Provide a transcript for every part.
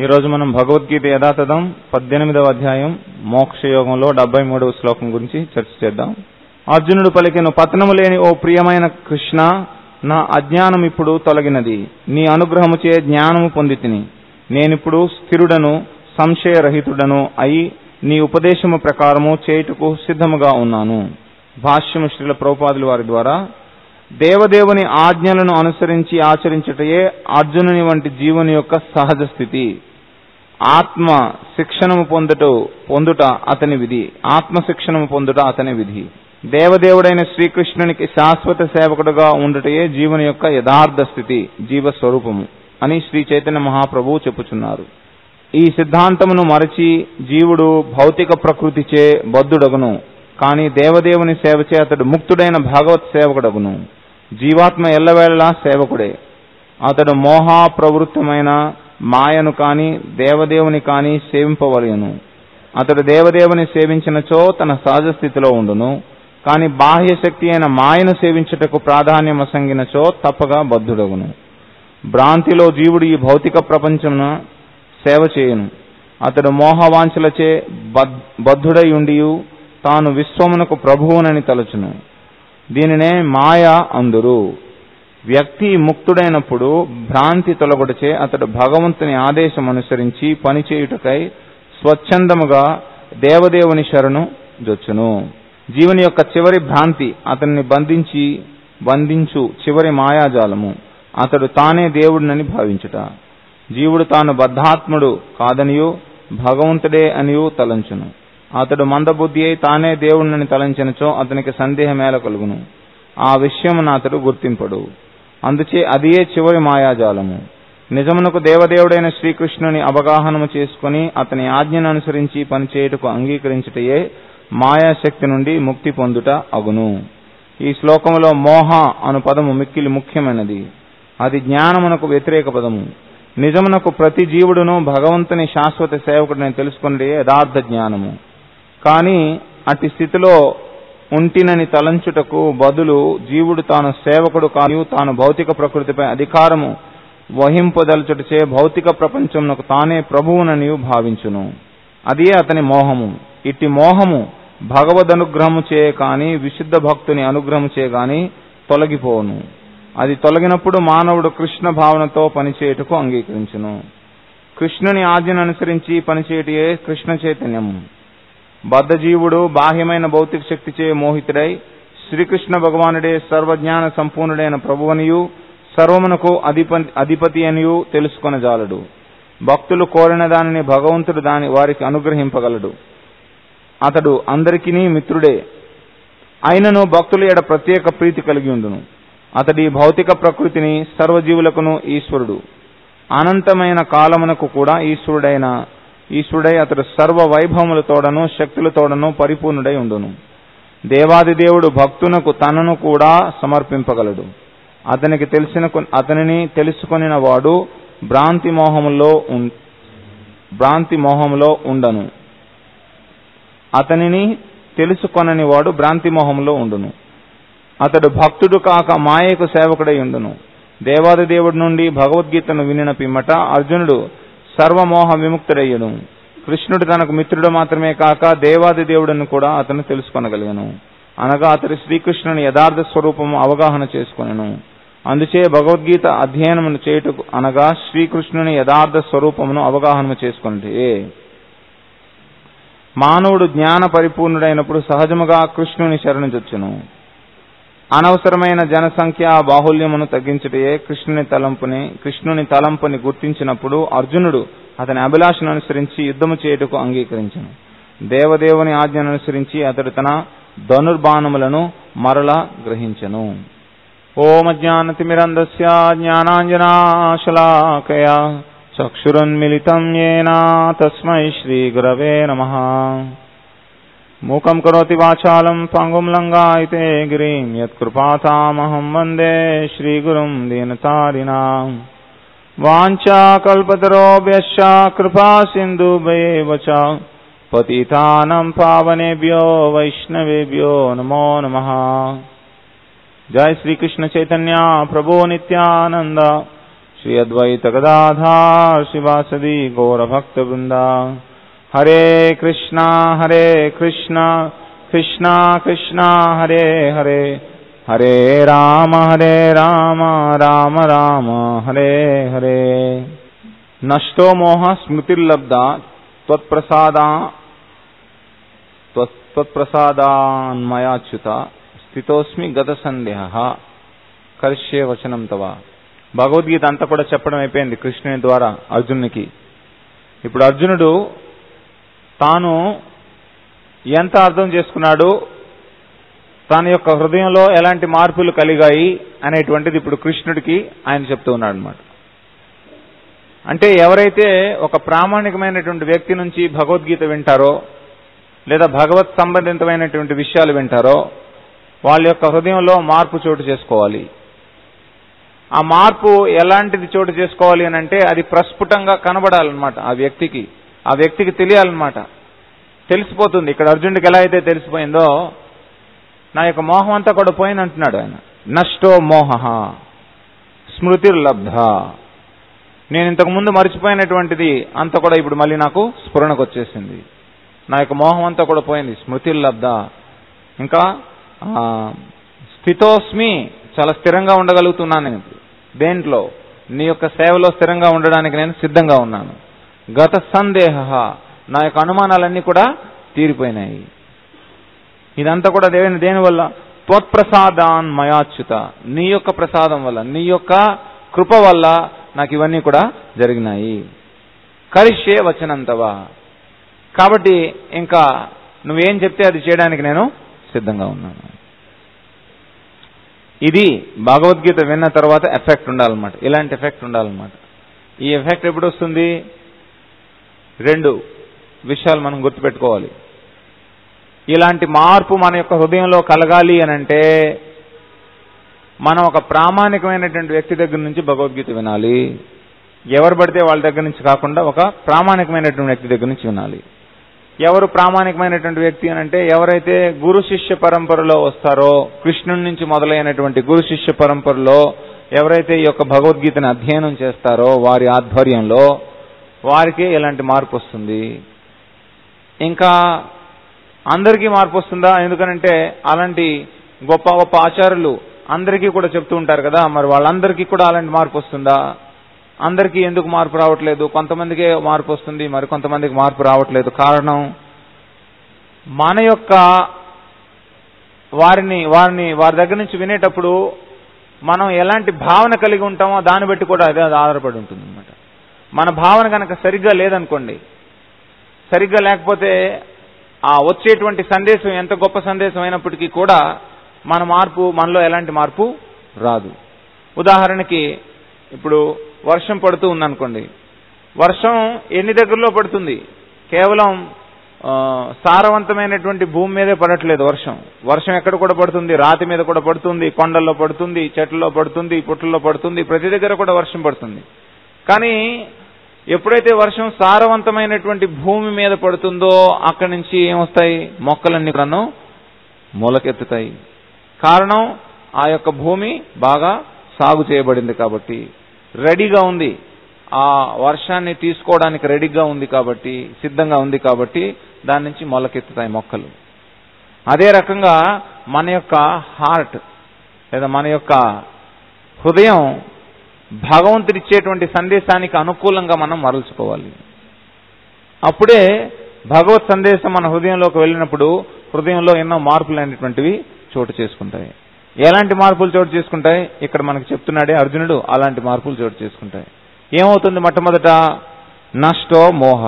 ఈరోజు మనం భగవద్గీత యథాతథం పద్దెనిమిదవ అధ్యాయం మోక్షయోగంలో డెబ్బై మూడవ శ్లోకం గురించి చర్చ చేద్దాం అర్జునుడు పలికిన పతనము లేని ఓ ప్రియమైన కృష్ణ నా అజ్ఞానం ఇప్పుడు తొలగినది నీ అనుగ్రహముచే జ్ఞానము పొందితిని నేనిప్పుడు స్థిరుడను సంశయరహితుడను అయి నీ ఉపదేశము ప్రకారము చేయుటకు సిద్ధముగా ఉన్నాను భాష్యము శ్రీల ప్రభుపాదుల వారి ద్వారా దేవదేవుని ఆజ్ఞలను అనుసరించి ఆచరించుటయే అర్జునుని వంటి జీవుని యొక్క సహజ స్థితి ఆత్మ శిక్షణము పొందుట పొందుట అతని విధి ఆత్మ శిక్షణము పొందుట అతని విధి దేవదేవుడైన శ్రీకృష్ణునికి శాశ్వత సేవకుడుగా ఉండుటయే జీవుని యొక్క యథార్థ స్థితి జీవ స్వరూపము అని శ్రీ చైతన్య మహాప్రభువు చెప్పుచున్నారు ఈ సిద్ధాంతమును మరచి జీవుడు భౌతిక ప్రకృతిచే బద్ధుడగును కాని దేవదేవుని సేవచే అతడు ముక్తుడైన భాగవత్ సేవకుడగును జీవాత్మ ఎల్లవేళలా సేవకుడే అతడు మోహా ప్రవృత్తమైన మాయను కాని దేవదేవుని కాని సేవింపవలయను అతడు దేవదేవుని సేవించినచో తన సహజ స్థితిలో ఉండును కాని బాహ్య శక్తి అయిన మాయను సేవించుటకు ప్రాధాన్యం అసంగినచో తప్పగా బద్ధుడగును భ్రాంతిలో జీవుడు ఈ భౌతిక ప్రపంచమున సేవ చేయును అతడు మోహవాంఛలచే బద్ధుడై ఉండియు తాను విశ్వమునకు ప్రభువునని తలచును దీనినే మాయ అందురు వ్యక్తి ముక్తుడైనప్పుడు భ్రాంతి తొలగొటచే అతడు భగవంతుని ఆదేశం అనుసరించి పనిచేయుటకై స్వచ్ఛందముగా దేవదేవుని శరణు జొచ్చును జీవుని యొక్క చివరి భ్రాంతి అతన్ని బంధించి బంధించు చివరి మాయాజాలము అతడు తానే దేవుడినని భావించుట జీవుడు తాను బద్ధాత్ముడు కాదనియు భగవంతుడే అనియు తలంచును అతడు మందబుద్ధి అయి తానే దేవుడినని తలంచినచో అతనికి సందేహమేల కలుగును ఆ విషయమున అతడు గుర్తింపడు అందుచే అదియే చివరి మాయాజాలము నిజమునకు దేవదేవుడైన శ్రీకృష్ణుని అవగాహనము చేసుకుని అతని ఆజ్ఞను అనుసరించి పనిచేయుటకు అంగీకరించుటయే మాయాశక్తి నుండి ముక్తి పొందుట అగును ఈ శ్లోకములో మోహ అను పదము మిక్కిలి ముఖ్యమైనది అది జ్ఞానమునకు వ్యతిరేక పదము నిజమునకు ప్రతి జీవుడును భగవంతుని శాశ్వత సేవకుడిని తెలుసుకునే యథార్థ జ్ఞానము కానీ అట్టి స్థితిలో ఉంటినని తలంచుటకు బదులు జీవుడు తాను సేవకుడు కాని తాను భౌతిక ప్రకృతిపై అధికారము వహింపదలుచుటచే భౌతిక ప్రపంచమునకు తానే ప్రభువునని భావించును అదే అతని మోహము ఇట్టి మోహము భగవద్ అనుగ్రహము చే కాని విశుద్ధ భక్తుని అనుగ్రహము చే గాని తొలగిపోను అది తొలగినప్పుడు మానవుడు కృష్ణ భావనతో పనిచేయుటకు అంగీకరించును కృష్ణుని ఆజ్ఞను అనుసరించి పనిచేయటే కృష్ణ చైతన్యము బద్ధజీవుడు బాహ్యమైన భౌతిక శక్తిచే మోహితుడై శ్రీకృష్ణ భగవానుడే సర్వజ్ఞాన సంపూర్ణుడైన ప్రభువనియు సర్వమునకు అధిపతి అధిపతి అనియు తెలుసుకొనజాలడు భక్తులు కోరిన దానిని భగవంతుడు దాని వారికి అనుగ్రహింపగలడు అతడు అందరికీ మిత్రుడే అయినను భక్తుల ఎడ ప్రత్యేక ప్రీతి కలిగి ఉండును అతడి భౌతిక ప్రకృతిని సర్వజీవులకును ఈశ్వరుడు అనంతమైన కాలమునకు కూడా ఈశ్వరుడైన ఈశ్వరుడై అతడు సర్వ వైభవములతోడను శక్తులతోడను పరిపూర్ణుడై ఉండును దేవాది దేవుడు భక్తునకు తనను కూడా సమర్పింపగలడు అతనికి తెలిసిన అతనిని తెలుసుకొనిన వాడు భ్రాంతి మోహములో భ్రాంతి మోహములో ఉండను అతనిని తెలుసుకొనని వాడు భ్రాంతి మోహంలో ఉండును అతడు భక్తుడు కాక మాయకు సేవకుడై ఉండును దేవాది దేవుడి నుండి భగవద్గీతను వినిన పిమ్మట అర్జునుడు సర్వమోహ విముక్తుడయ్యను కృష్ణుడు తనకు మిత్రుడు మాత్రమే కాక దేవాది దేవుడిని కూడా అతను తెలుసుకొనగలిగను అనగా అతడు శ్రీకృష్ణుని యథార్థ స్వరూపము అవగాహన చేసుకొనెను అందుచే భగవద్గీత అధ్యయనమును చేయుటకు అనగా శ్రీకృష్ణుని యథార్థ స్వరూపమును అవగాహన చేసుకున్నట్టే మానవుడు జ్ఞాన పరిపూర్ణుడైనప్పుడు సహజముగా కృష్ణుని శరణుజొచ్చును అనవసరమైన జనసంఖ్య బాహుల్యమును తగ్గించుటయే కృష్ణుని తలంపుని కృష్ణుని తలంపుని గుర్తించినప్పుడు అర్జునుడు అతని అభిలాషను అనుసరించి యుద్ధము చేయుటకు అంగీకరించను దేవదేవుని ఆజ్ఞను అనుసరించి అతడు తన ధనుర్బాణములను మరల గ్రహించెను ఓమజ్ఞానతిమిరంధస్య జ్ఞానాంజనాశలాకయా చక్షురున్మిలితం ఏనా తస్మై శ్రీగురవే నమః మూకం కరోతి వాచాలం పంగుం లంగాయితే గిరిం యత్కృపాతామహం వందే శ్రీగురుం దీనతారిణాం వాంఛాకల్పతరోభ్యశ్చ కృపా సింధుభయేవ చ పతితానం పావనేభ్యో వైష్ణవేభ్యో నమో నమః జయ శ్రీకృష్ణ చైతన్య ప్రభో నిత్యానంద श्री अद्वैत गदाधार शिवासदि गौर भक्त वृंदा हरे कृष्णा हरे कृष्णा कृष्णा कृष्णा हरे हरे हरे राम हरे राम राम राम हरे हरे नष्टो मोह स्मृतिर्लब्धा त्वत्प्रसादा त्वत्- त्वत्प्रसादान्मयाच्युत స్థితోస్మి గత సందేహ కరిష్యే వచనం తవ భగవద్గీత అంతా కూడా చెప్పడం అయిపోయింది కృష్ణుని ద్వారా అర్జునునికి ఇప్పుడు అర్జునుడు తాను ఎంత అర్థం చేసుకున్నాడు తన యొక్క హృదయంలో ఎలాంటి మార్పులు కలిగాయి అనేటువంటిది ఇప్పుడు కృష్ణుడికి ఆయన చెప్తూ ఉన్నాడు అనమాట అంటే ఎవరైతే ఒక ప్రామాణికమైనటువంటి వ్యక్తి నుంచి భగవద్గీత వింటారో లేదా భగవత్ సంబంధితమైనటువంటి విషయాలు వింటారో వాళ్ళ యొక్క హృదయంలో మార్పు చోటు చేసుకోవాలి ఆ మార్పు ఎలాంటిది చోటు చేసుకోవాలి అని అంటే అది ప్రస్ఫుటంగా కనబడాలన్నమాట ఆ వ్యక్తికి ఆ వ్యక్తికి తెలియాలన్నమాట తెలిసిపోతుంది ఇక్కడ అర్జునుడికి ఎలా అయితే తెలిసిపోయిందో నా యొక్క మోహం అంతా కూడా పోయింది అంటున్నాడు ఆయన నష్టో మోహ స్మృతిర్లబ్ధ నేను ఇంతకు ముందు మర్చిపోయినటువంటిది అంతా కూడా ఇప్పుడు మళ్ళీ నాకు స్ఫురణకు వచ్చేసింది నా యొక్క మోహం అంతా కూడా పోయింది స్మృతిర్లబ్ధ ఇంకా ఆ, స్థితోస్మి చాలా స్థిరంగా ఉండగలుగుతున్నాను నేను ఇప్పుడు. దేంట్లో నీ యొక్క సేవలో స్థిరంగా ఉండడానికి నేను సిద్ధంగా ఉన్నాను గత సందేహ నా యొక్క అనుమానాలన్నీ కూడా తీరిపోయినాయి ఇదంతా కూడా దేని దేని వల్ల త్వత్ప్రసాదాన్ మయాచ్యుత నీ యొక్క ప్రసాదం వల్ల నీ యొక్క కృప వల్ల నాకు ఇవన్నీ కూడా జరిగినాయి కరిష్యే వచనంతవా కాబట్టి ఇంకా నువ్వేం చెప్తే అది చేయడానికి నేను సిద్ధంగా ఉన్నాను ఇది భగవద్గీత విన్న తర్వాత ఎఫెక్ట్ ఉండాలన్నమాట ఇలాంటి ఎఫెక్ట్ ఉండాలన్నమాట ఈ ఎఫెక్ట్ ఎప్పుడు వస్తుంది రెండు విషయాలు మనం గుర్తుపెట్టుకోవాలి ఇలాంటి మార్పు మన యొక్క హృదయంలో కలగాలి అని అంటే మనం ఒక ప్రామాణికమైనటువంటి వ్యక్తి దగ్గర నుంచి భగవద్గీత వినాలి ఎవరు పడితే వాళ్ళ దగ్గర నుంచి కాకుండా ఒక ప్రామాణికమైనటువంటి వ్యక్తి దగ్గర నుంచి వినాలి ఎవరు ప్రామాణికమైనటువంటి వ్యక్తి అని అంటే ఎవరైతే గురు శిష్య పరంపరలో వస్తారో కృష్ణుడి నుంచి మొదలైనటువంటి గురు శిష్య పరంపరలో ఎవరైతే ఈ యొక్క భగవద్గీతను అధ్యయనం చేస్తారో వారి ఆధ్వర్యంలో వారికే ఇలాంటి మార్పు వస్తుంది ఇంకా అందరికీ మార్పు వస్తుందా ఎందుకనంటే అలాంటి గొప్ప గొప్ప ఆచార్యులు అందరికీ కూడా చెప్తూ ఉంటారు కదా మరి వాళ్ళందరికీ కూడా అలాంటి మార్పు వస్తుందా అందరికీ ఎందుకు మార్పు రావట్లేదు కొంతమందికే మార్పు వస్తుంది మరి కొంతమందికి మార్పు రావట్లేదు కారణం మన యొక్క వారిని వారిని వారి దగ్గర నుంచి వినేటప్పుడు మనం ఎలాంటి భావన కలిగి ఉంటామో దాన్ని బట్టి కూడా అదే అది ఆధారపడి ఉంటుంది అనమాట మన భావన కనుక సరిగ్గా లేదనుకోండి సరిగ్గా లేకపోతే ఆ వచ్చేటువంటి సందేశం ఎంత గొప్ప సందేశం అయినప్పటికీ కూడా మన మార్పు మనలో ఎలాంటి మార్పు రాదు ఉదాహరణకి ఇప్పుడు వర్షం పడుతూ ఉందనుకోండి వర్షం ఎన్ని దగ్గరలో పడుతుంది కేవలం ఆ, సారవంతమైనటువంటి భూమి మీదే పడట్లేదు వర్షం వర్షం ఎక్కడ కూడా పడుతుంది రాతి మీద కూడా పడుతుంది కొండల్లో పడుతుంది చెట్లలో పడుతుంది పుట్టల్లో పడుతుంది ప్రతి దగ్గర కూడా వర్షం పడుతుంది కానీ ఎప్పుడైతే వర్షం సారవంతమైనటువంటి భూమి మీద పడుతుందో అక్కడి నుంచి ఏమొస్తాయి మొక్కలన్నీ కూడాను మొలకెత్తుతాయి కారణం ఆ యొక్క భూమి బాగా సాగు చేయబడింది కాబట్టి రెడీగా ఉంది ఆ వర్షాన్ని తీసుకోవడానికి రెడీగా ఉంది కాబట్టి సిద్ధంగా ఉంది కాబట్టి దాని నుంచి మొలకెత్తుతాయి మొక్కలు అదే రకంగా మన యొక్క హార్ట్ లేదా మన యొక్క హృదయం భగవంతుడిచ్చేటువంటి సందేశానికి అనుకూలంగా మనం మరల్చుకోవాలి అప్పుడే భగవత్ సందేశం మన హృదయంలోకి వెళ్ళినప్పుడు హృదయంలో ఎన్నో మార్పులు అనేటువంటివి చోటు చేసుకుంటాయి ఎలాంటి మార్పులు చోటు చేసుకుంటాయి ఇక్కడ మనకు చెప్తున్నాడే అర్జునుడు అలాంటి మార్పులు చోటు చేసుకుంటాయి ఏమవుతుంది మొట్టమొదట నష్టో మోహ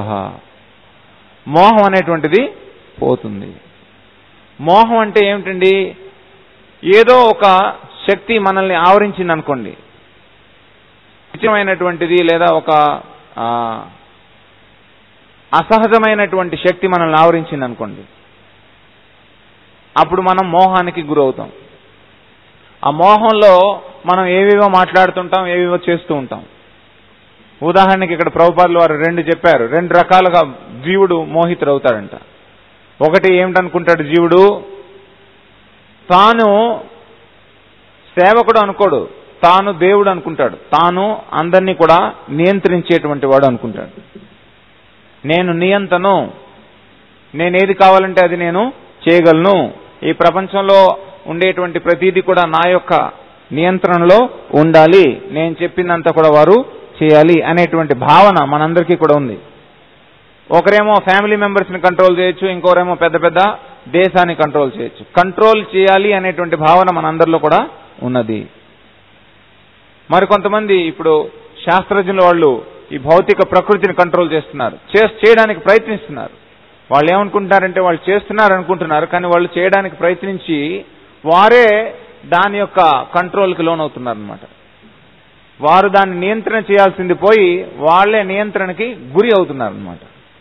మోహం అనేటువంటిది పోతుంది మోహం అంటే ఏమిటండి ఏదో ఒక శక్తి మనల్ని ఆవరించింది అనుకోండి నిత్యమైనటువంటిది లేదా ఒక ఆ, అసహజమైనటువంటి శక్తి మనల్ని ఆవరించింది అనుకోండి అప్పుడు మనం మోహానికి గురవుతాం ఆ మోహంలో మనం ఏవేవో మాట్లాడుతుంటాం ఏవేవో చేస్తూ ఉంటాం ఉదాహరణకి ఇక్కడ ప్రభుపాదులు వారు రెండు చెప్పారు రెండు రకాలుగా జీవుడు మోహితుడవుతాడంట ఒకటి ఏమిటనుకుంటాడు జీవుడు తాను సేవకుడు అనుకోడు తాను దేవుడు అనుకుంటాడు తాను అందరినీ కూడా నియంత్రించేటువంటి వాడు అనుకుంటాడు నేను నియంతను నేను ఏది కావాలంటే అది నేను చేయగలను ఈ ప్రపంచంలో ఉండేటువంటి ప్రతిదీ కూడా నా యొక్క నియంత్రణలో ఉండాలి నేను చెప్పిందంతా కూడా వారు చేయాలి అనేటువంటి భావన మనందరికీ కూడా ఉంది ఒకరేమో ఫ్యామిలీ మెంబర్స్ని కంట్రోల్ చేయొచ్చు ఇంకోరేమో పెద్ద పెద్ద దేశాన్ని కంట్రోల్ చేయొచ్చు కంట్రోల్ చేయాలి అనేటువంటి భావన మనందరిలో కూడా ఉన్నది మరి కొంతమంది ఇప్పుడు శాస్త్రజ్ఞుల వాళ్ళు ఈ భౌతిక ప్రకృతిని కంట్రోల్ చేస్తున్నారు చేస్- చేయడానికి ప్రయత్నిస్తున్నారు వాళ్ళు ఏమనుకుంటున్నారంటే వాళ్ళు చేస్తున్నారు అనుకుంటున్నారు కానీ వాళ్ళు చేయడానికి ప్రయత్నించి వారే దాని యొక్క కంట్రోల్కి లోనవుతున్నారు అనమాట వారు దాన్ని నియంత్రణ చేయాల్సింది పోయి వాళ్ళే నియంత్రణకి గురి అవుతున్నారు అనమాట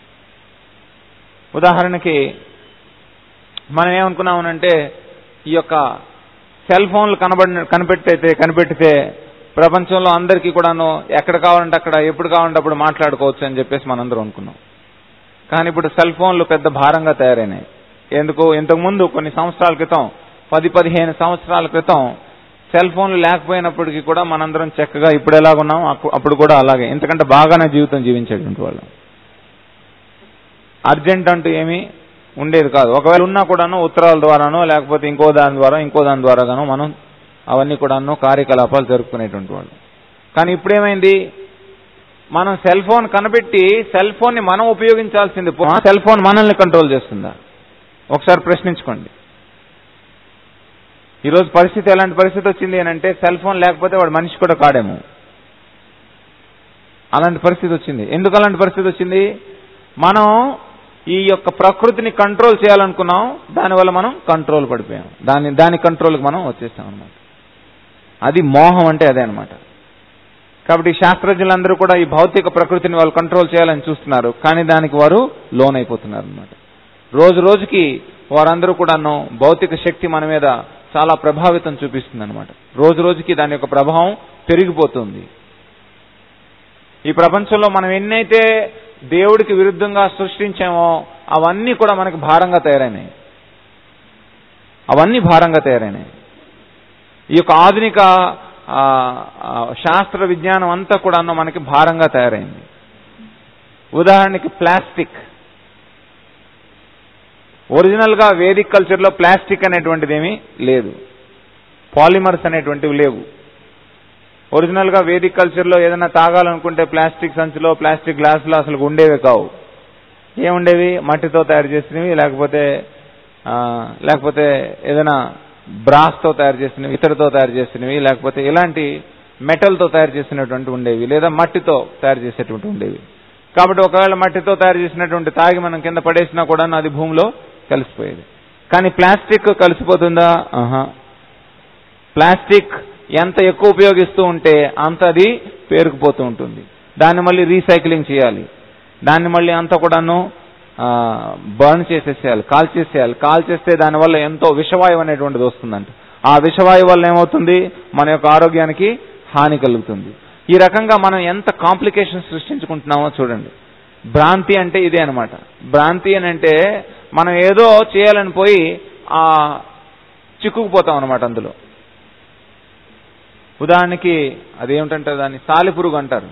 ఉదాహరణకి మనం ఏమనుకున్నామనంటే ఈ యొక్క సెల్ ఫోన్లు కనబడిన కనిపెట్టయితే కనిపెట్టితే ప్రపంచంలో అందరికీ కూడాను ఎక్కడ కావాలంటే అక్కడ ఎప్పుడు కావాలంటే అప్పుడు మాట్లాడుకోవచ్చు అని చెప్పేసి మనందరం అనుకున్నాం కానీ ఇప్పుడు సెల్ ఫోన్లు పెద్ద భారంగా తయారైనాయి ఎందుకు ఇంతకుముందు కొన్ని సంవత్సరాల క్రితం పది పదిహేను సంవత్సరాల క్రితం సెల్ ఫోన్లు లేకపోయినప్పటికీ కూడా మనందరం చక్కగా ఇప్పుడు ఎలాగున్నాం అప్పు- అప్పుడు కూడా అలాగే ఇంతకంటే బాగానే జీవితం జీవించేటువంటి వాళ్ళం అర్జెంట్ అంటూ ఏమీ ఉండేది కాదు ఒకవేళ ఉన్నా కూడాను ఉత్తరాల ద్వారానో లేకపోతే ఇంకో దాని ద్వారా ఇంకో దాని ద్వారాగానో మనం అవన్నీ కూడాను కార్యకలాపాలు జరుపుకునేటువంటి వాళ్ళు కానీ ఇప్పుడేమైంది మనం సెల్ ఫోన్ కనిపెట్టి సెల్ ఫోన్ ని మనం ఉపయోగించాల్సింది పో- సెల్ ఫోన్ మనల్ని కంట్రోల్ చేస్తుందా ఒకసారి ప్రశ్నించుకోండి ఈరోజు పరిస్థితి ఎలాంటి పరిస్థితి వచ్చింది అని అంటే సెల్ ఫోన్ లేకపోతే వాడు మనిషి కూడా కాడేమో అలాంటి పరిస్థితి వచ్చింది ఎందుకు అలాంటి పరిస్థితి వచ్చింది మనం ఈ యొక్క ప్రకృతిని కంట్రోల్ చేయాలనుకున్నాం దానివల్ల మనం కంట్రోల్ పడిపోయాం దాని దాని కంట్రోల్కి మనం వచ్చేస్తాం అనమాట అది మోహం అంటే అదే అనమాట కాబట్టి ఈ శాస్త్రజ్ఞులందరూ కూడా ఈ భౌతిక ప్రకృతిని వాళ్ళు కంట్రోల్ చేయాలని చూస్తున్నారు కానీ దానికి వారు లోన్ అయిపోతున్నారు అనమాట రోజు రోజుకి వారందరూ కూడాను భౌతిక శక్తి మన మీద చాలా ప్రభావితం చూపిస్తుంది అనమాట రోజు రోజుకి దాని యొక్క ప్రభావం పెరిగిపోతుంది ఈ ప్రపంచంలో మనం ఎన్నైతే దేవుడికి విరుద్ధంగా సృష్టించామో అవన్నీ కూడా మనకి భారంగా తయారైనాయి అవన్నీ భారంగా తయారైనాయి ఈ యొక్క ఆధునిక ఆ, ఆ, శాస్త్ర విజ్ఞానం అంతా కూడా మనకి భారంగా తయారైంది ఉదాహరణకి ప్లాస్టిక్ ఒరిజినల్ గా వేదిక్ కల్చర్ లో ప్లాస్టిక్ అనేటువంటిది ఏమీ లేదు పాలిమర్స్ అనేటువంటివి లేవు ఒరిజినల్ గా వేదిక్ కల్చర్ లో ఏదైనా తాగాలనుకుంటే ప్లాస్టిక్ సంచిలో ప్లాస్టిక్ గ్లాసులో అసలు ఉండేవే కావు ఏముండేవి మట్టితో తయారు చేసినవి లేకపోతే ఆ, లేకపోతే ఏదైనా brass తో తయారు చేసినవి ఇతడితో తయారు చేసినవి లేకపోతే ఇలాంటి metal తో తయారు చేసినటువంటి ఉండేవి లేదా మట్టితో తయారు చేసేటువంటి ఉండేవి కాబట్టి ఒకవేళ మట్టితో తయారు చేసినటువంటి తాగి మనం కింద పడేసినా కూడా అది భూమిలో కలిసిపోయేది కానీ ప్లాస్టిక్ కలిసిపోతుందా ఆహా ప్లాస్టిక్ ఎంత ఎక్కువ ఉపయోగిస్తూ ఉంటే అంత అది పేరుకుపోతూ ఉంటుంది దాన్ని మళ్ళీ రీసైక్లింగ్ చేయాలి దాన్ని మళ్ళీ అంతా కూడాను బర్న్ చేసేసేయాలి కాల్ చేసేయాలి కాల్ చేస్తే దానివల్ల ఎంతో విషవాయువు అనేటువంటిది వస్తుందంట ఆ విషవాయువు వల్ల ఏమవుతుంది మన యొక్క ఆరోగ్యానికి హాని కలుగుతుంది ఈ రకంగా మనం ఎంత కాంప్లికేషన్ సృష్టించుకుంటున్నామో చూడండి భ్రాంతి అంటే ఇదే అనమాట భ్రాంతి అని అంటే మనం ఏదో చేయాలని పోయి ఆ చిక్కుకుపోతాం అనమాట అందులో ఉదాహరణకి అదేమిటంటే దాన్ని సాలిపురుగు అంటారు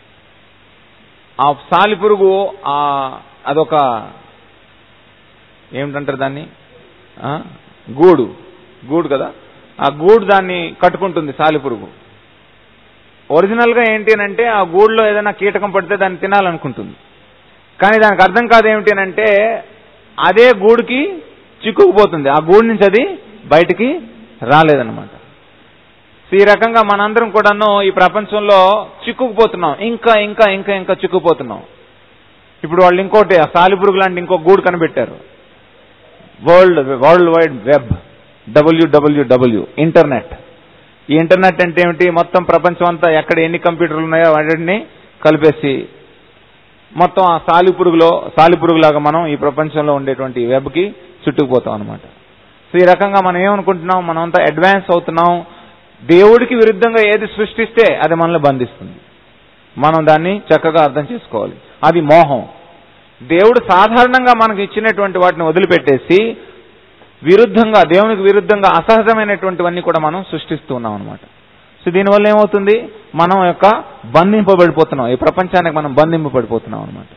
ఆ సాలిపురుగు ఆ అదొక ఏమిటంటారు దాన్ని ఆ? గూడు గూడు కదా ఆ గూడు దాన్ని కట్టుకుంటుంది సాలిపురుగు ఒరిజినల్ గా ఏంటి అని అంటే ఆ గూడులో ఏదైనా కీటకం పడితే దాన్ని తినాలనుకుంటుంది కానీ దానికి అర్థం కాదు ఏమిటి అని అంటే అదే గూడుకి చిక్కుకుపోతుంది ఆ గూడు నుంచి అది బయటికి రాలేదన్నమాట సో ఈ రకంగా మనందరం కూడాను ఈ ప్రపంచంలో చిక్కుకుపోతున్నాం ఇంకా ఇంకా ఇంకా ఇంకా చిక్కుకుపోతున్నాం ఇప్పుడు వాళ్ళు ఇంకోటి ఆ సాలిపురుగు లాంటి ఇంకో గూడు కనిపెట్టారు world world wide web WWW internet ఈ ఇంటర్నెట్ అంటే ఏమిటి మొత్తం ప్రపంచం అంతా ఎక్కడ ఎన్ని కంప్యూటర్లు ఉన్నాయో వాటిని కలిపేసి మొత్తం ఆ సాలిపురుగులో సాలిపురుగులాగా మనం ఈ ప్రపంచంలో ఉండేటువంటి వెబ్కి చుట్టుకుపోతాం అనమాట సో ఈ రకంగా మనం ఏమనుకుంటున్నాం మనం అంతా అడ్వాన్స్ అవుతున్నాం దేవుడికి విరుద్ధంగా ఏది సృష్టిస్తే అది మనల్ని బంధిస్తుంది మనం దాన్ని చక్కగా అర్థం చేసుకోవాలి అది మోహం దేవుడు సాధారణంగా మనకు ఇచ్చినటువంటి వాటిని వదిలిపెట్టేసి విరుద్ధంగా దేవునికి విరుద్ధంగా అసహజమైనటువంటివన్నీ కూడా మనం సృష్టిస్తూ ఉన్నాం అనమాట సో సో దీనివల్ల ఏమవుతుంది మనం యొక్క బంధింపబడిపోతున్నాం ఈ ప్రపంచానికి మనం బంధింపబడిపోతున్నాం అనమాట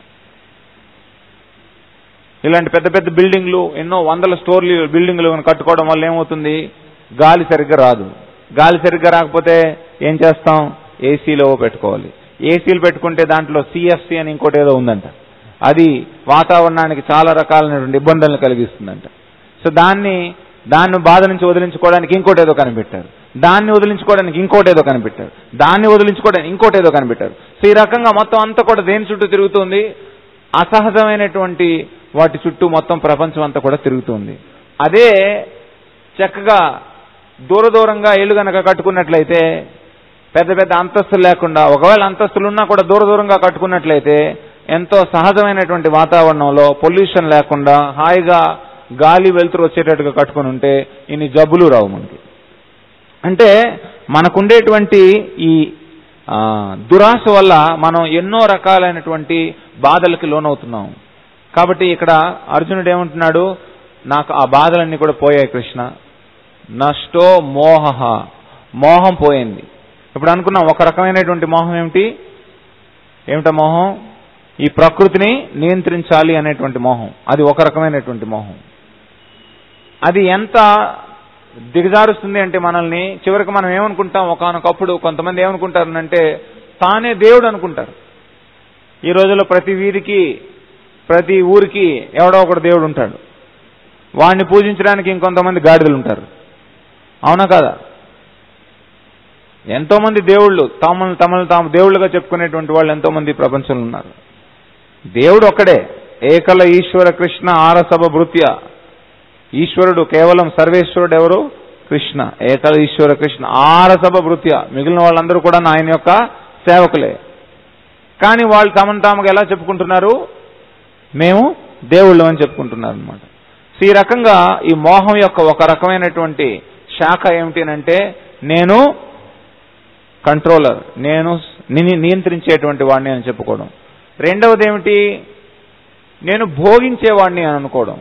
ఇలాంటి పెద్ద పెద్ద బిల్డింగ్లు ఎన్నో వందల స్టోర్లు బిల్డింగ్లు కట్టుకోవడం వల్ల ఏమవుతుంది గాలి సరిగ్గా రాదు గాలి సరిగ్గా రాకపోతే ఏం చేస్తాం ఏసీలో పెట్టుకోవాలి ఏసీలు పెట్టుకుంటే దాంట్లో సిఎఫ్సి అని ఇంకోటి ఏదో ఉందంట అది వాతావరణానికి చాలా రకాలైనటువంటి ఇబ్బందులను కలిగిస్తుందంట సో దాన్ని దాన్ని బాధ నుంచి వదిలించుకోవడానికి ఇంకోటి ఏదో కనిపెట్టారు దాన్ని వదిలించుకోవడానికి ఇంకోటి ఏదో కనిపెట్టారు దాన్ని వదిలించుకోవడానికి ఇంకోటి ఏదో కనిపెట్టారు సో ఈ రకంగా మొత్తం అంతా కూడా దేని చుట్టూ తిరుగుతుంది అసహజమైనటువంటి వాటి చుట్టూ మొత్తం ప్రపంచం అంతా కూడా తిరుగుతుంది అదే చక్కగా దూర దూరంగా ఇల్లు గనక కట్టుకున్నట్లయితే పెద్ద పెద్ద అంతస్తులు లేకుండా ఒకవేళ అంతస్తులు ఉన్నా కూడా దూర దూరంగా కట్టుకున్నట్లయితే ఎంతో సహజమైనటువంటి వాతావరణంలో పొల్యూషన్ లేకుండా హాయిగా గాలి వెలుతురు వచ్చేటట్టుగా కట్టుకుని ఉంటే ఇన్ని జబ్బులు రావు మనకి అంటే మనకుండేటువంటి ఈ ఆ, దురాశ వల్ల మనం ఎన్నో రకాలైనటువంటి బాధలకి లోనవుతున్నాం కాబట్టి ఇక్కడ అర్జునుడు ఏమంటున్నాడు నాకు ఆ బాధలన్నీ కూడా పోయాయి కృష్ణ నష్టో మోహ మోహం పోయింది ఇప్పుడు అనుకున్నాం ఒక రకమైనటువంటి మోహం ఏమిటి ఏమిటా మోహం ఈ ప్రకృతిని నియంత్రించాలి అనేటువంటి మోహం అది ఒక రకమైనటువంటి మోహం అది ఎంత దిగజారుస్తుంది అంటే మనల్ని చివరికి మనం ఏమనుకుంటాం ఒకనొకప్పుడు కొంతమంది ఏమనుకుంటారనంటే తానే దేవుడు అనుకుంటారు ఈ రోజుల్లో ప్రతి వీధికి ప్రతి ఊరికి ఎవడో ఒకడు దేవుడు ఉంటాడు వాడిని పూజించడానికి ఇంకొంతమంది గాడిదలు ఉంటారు అవునా కాదా ఎంతో మంది దేవుళ్ళు తమను తమను తాము దేవుళ్ళుగా చెప్పుకునేటువంటి వాళ్ళు ఎంతో మంది ప్రపంచంలో ఉన్నారు దేవుడు ఒక్కడే ఏకల ఈశ్వర కృష్ణ ఆరసభ భృత్య ఈశ్వరుడు కేవలం సర్వేశ్వరుడు ఎవరు కృష్ణ ఏకల ఈశ్వర కృష్ణ ఆరసభ భృత్య మిగిలిన వాళ్ళందరూ కూడా ఆయన యొక్క సేవకులే కానీ వాళ్ళు తమను తాముగా ఎలా చెప్పుకుంటున్నారు మేము దేవుళ్ళం అని చెప్పుకుంటున్నారు అనమాట సో ఈ రకంగా ఈ మోహం యొక్క ఒక రకమైనటువంటి శాఖ ఏమిటి అంటే నేను కంట్రోలర్ నేను నిని- నియంత్రించేటువంటి వాడిని అని చెప్పుకోవడం రెండవది ఏమిటి నేను భోగించేవాడిని అని అనుకోవడం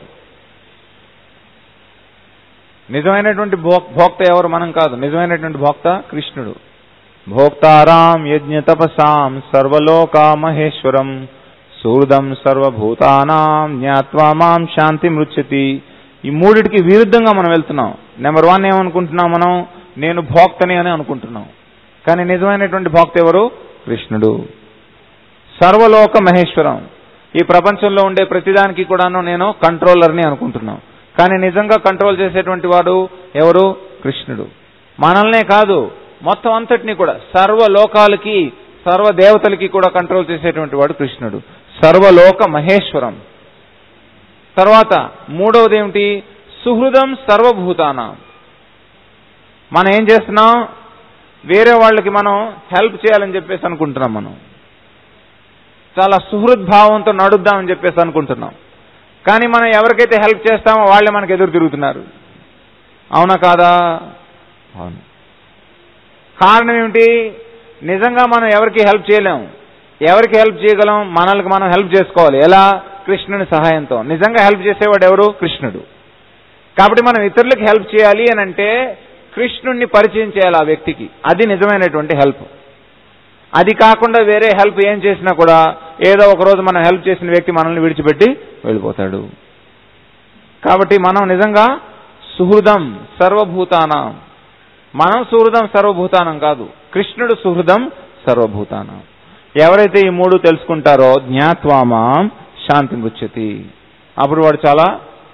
నిజమైనటువంటి భోక్ భోక్త ఎవరు మనం కాదు నిజమైనటువంటి భోక్త కృష్ణుడు భోక్తారాం యజ్ఞ తపసాం సర్వలోక మహేశ్వరం సూర్దం సర్వభూతానాం జ్ఞాత్వా మాం శాంతి మృచ్చతి ఈ మూడిటికి విరుద్ధంగా మనం వెళ్తున్నాం నెంబర్ వన్ ఏమనుకుంటున్నాం మనం నేను భోక్తని అని అనుకుంటున్నాం కానీ నిజమైనటువంటి భోక్త ఎవరు కృష్ణుడు సర్వలోక మహేశ్వరం ఈ ప్రపంచంలో ఉండే ప్రతిదానికి కూడాను నేను కంట్రోలర్ని అనుకుంటున్నాం కానీ నిజంగా కంట్రోల్ చేసేటువంటి వాడు ఎవరు కృష్ణుడు మనల్నే కాదు మొత్తం అంతటిని కూడా సర్వలోకాలకి సర్వ దేవతలకి కూడా కంట్రోల్ చేసేటువంటి వాడు కృష్ణుడు సర్వలోక మహేశ్వరం తర్వాత మూడవది ఏమిటి సుహృదం సర్వభూతానం మనం ఏం చేస్తున్నాం వేరే వాళ్ళకి మనం హెల్ప్ చేయాలని చెప్పేసి అనుకుంటున్నాం మనం చాలా సుహృద్భావంతో నడుద్దామని చెప్పేసి అనుకుంటున్నాం కానీ మనం ఎవరికైతే హెల్ప్ చేస్తామో వాళ్ళే మనకు ఎదురు తిరుగుతున్నారు అవునా కాదా అవును కారణం ఏమిటి నిజంగా మనం ఎవరికి హెల్ప్ చేయలేం ఎవరికి హెల్ప్ చేయగలం మనల్ని మనం హెల్ప్ చేసుకోవాలి ఎలా కృష్ణుని సహాయంతో నిజంగా హెల్ప్ చేసేవాడు ఎవరు కృష్ణుడు కాబట్టి మనం ఇతరులకు హెల్ప్ చేయాలి అని అంటే కృష్ణుణ్ణి పరిచయం చేయాలి ఆ వ్యక్తికి అది నిజమైనటువంటి హెల్ప్ అది కాకుండా వేరే హెల్ప్ ఏం చేసినా కూడా ఏదో ఒక రోజు మనం హెల్ప్ చేసిన వ్యక్తి మనల్ని విడిచిపెట్టి వెళ్ళిపోతాడు కాబట్టి మనం నిజంగా సుహృదం సర్వభూతానం మనం సుహృదం సర్వభూతానం కాదు కృష్ణుడు సుహృదం సర్వభూతానం ఎవరైతే ఈ మూడు తెలుసుకుంటారో జ్ఞాత్వామాం శాంతి మృచ్చతి అప్పుడు వాడు చాలా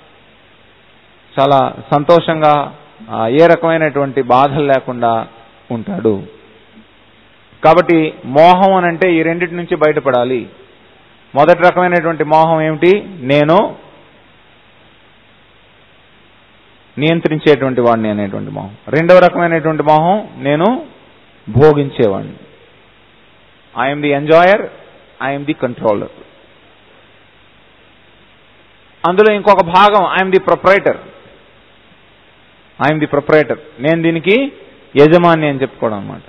చాలా సంతోషంగా ఆ, ఏ రకమైనటువంటి బాధలు లేకుండా ఉంటాడు కాబట్టి మోహం అని అంటే ఈ రెండింటి నుంచి బయటపడాలి మొదటి రకమైనటువంటి మోహం ఏమిటి నేను నియంత్రించేటువంటి వాడిని అనేటువంటి మోహం రెండవ రకమైనటువంటి మోహం నేను భోగించేవాడిని I'm the enjoyer I'm the controller అందులో ఇంకొక భాగం I'm the proprietor I'm the proprietor నేను దీనికి యజమాని అని చెప్పుకోవడం అనమాట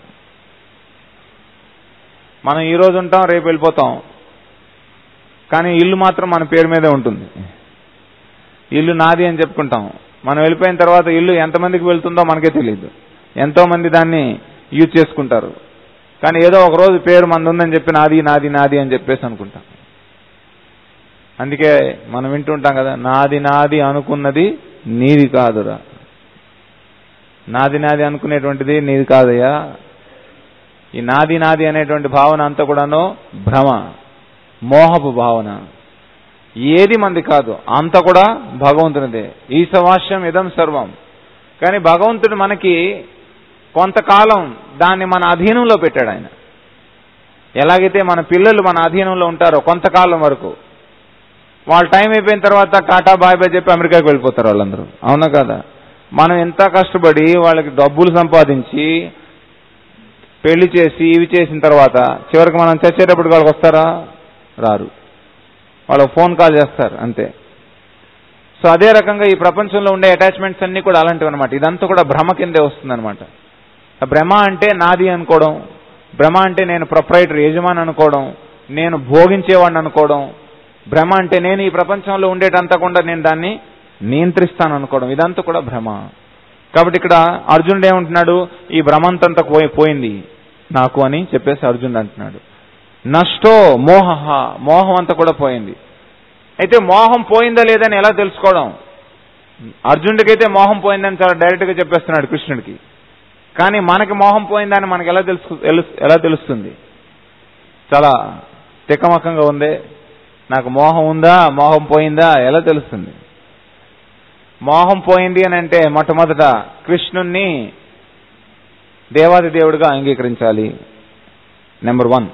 మనం ఈ రోజు ఉంటాం రేపు వెళ్ళిపోతాం కానీ ఇల్లు మాత్రం మన పేరు మీదే ఉంటుంది ఇల్లు నాది అని చెప్పుకుంటాం మనం వెళ్ళిపోయిన తర్వాత ఇల్లు ఎంతమందికి వెళ్తుందో మనకే తెలియదు ఎంతో మంది దాన్ని యూజ్ చేసుకుంటారు కానీ ఏదో ఒక రోజు పేరు మంది ఉందని చెప్పి నాది నాది నాది అని చెప్పేసి అనుకుంటాం అందుకే మనం వింటుంటాం కదా నాది నాది అనుకున్నది నీది కాదురా నాది నాది అనుకునేటువంటిది నీది కాదయ్యా ఈ నాది నాది అనేటువంటి భావన అంతా కూడాను భ్రమ మోహపు భావన ఏది మంది కాదు అంత కూడా భగవంతునిదే ఈశవాస్యం ఇదం సర్వం కానీ భగవంతుడు మనకి కొంతకాలం దాన్ని మన అధీనంలో పెట్టాడు ఆయన ఎలాగైతే మన పిల్లలు మన అధీనంలో ఉంటారో కొంతకాలం వరకు వాళ్ళ టైం అయిపోయిన తర్వాత టాటా బాయ్ బాయ్ చెప్పి అమెరికాకి వెళ్ళిపోతారు వాళ్ళందరూ అవునా కదా మనం ఎంత కష్టపడి వాళ్ళకి డబ్బులు సంపాదించి పెళ్లి చేసి ఇవి చేసిన తర్వాత చివరికి మనం చచ్చేటప్పుడు వాళ్ళకి వస్తారా రారు వాళ్ళకి ఫోన్ కాల్ చేస్తారు అంతే సో అదే రకంగా ఈ ప్రపంచంలో ఉండే అటాచ్మెంట్స్ అన్ని కూడా అలాంటివి అనమాట ఇదంతా కూడా భ్రమ కిందే వస్తుందన్నమాట భ్రమ అంటే నాది అనుకోవడం భ్రమ అంటే నేను ప్రొపరైటర్ యజమాని అనుకోవడం నేను భోగించేవాడిని అనుకోవడం భ్రమ అంటే నేను ఈ ప్రపంచంలో ఉండేటంతకుండా నేను దాన్ని నియంత్రిస్తాను అనుకోవడం ఇదంతా కూడా భ్రమ కాబట్టి ఇక్కడ అర్జునుడు ఏమంటున్నాడు ఈ భ్రమంతంతా పోయి పోయింది నాకు అని చెప్పేసి అర్జునుడు అంటున్నాడు నష్టో మోహ మోహం అంతా కూడా పోయింది అయితే మోహం పోయిందా లేదని ఎలా తెలుసుకోవడం అర్జునుడికైతే మోహం పోయిందని చాలా డైరెక్ట్గా చెప్పేస్తున్నాడు కృష్ణుడికి కానీ మనకి మోహం పోయిందని మనకి ఎలా తెలుసు తెలుసు- ఎలా తెలుస్తుంది చాలా తికమకంగా ఉంది నాకు మోహం ఉందా మోహం పోయిందా ఎలా తెలుస్తుంది మోహం పోయింది అని అంటే మొట్టమొదట కృష్ణుణ్ణి దేవాది దేవుడిగా అంగీకరించాలి నెంబర్ వన్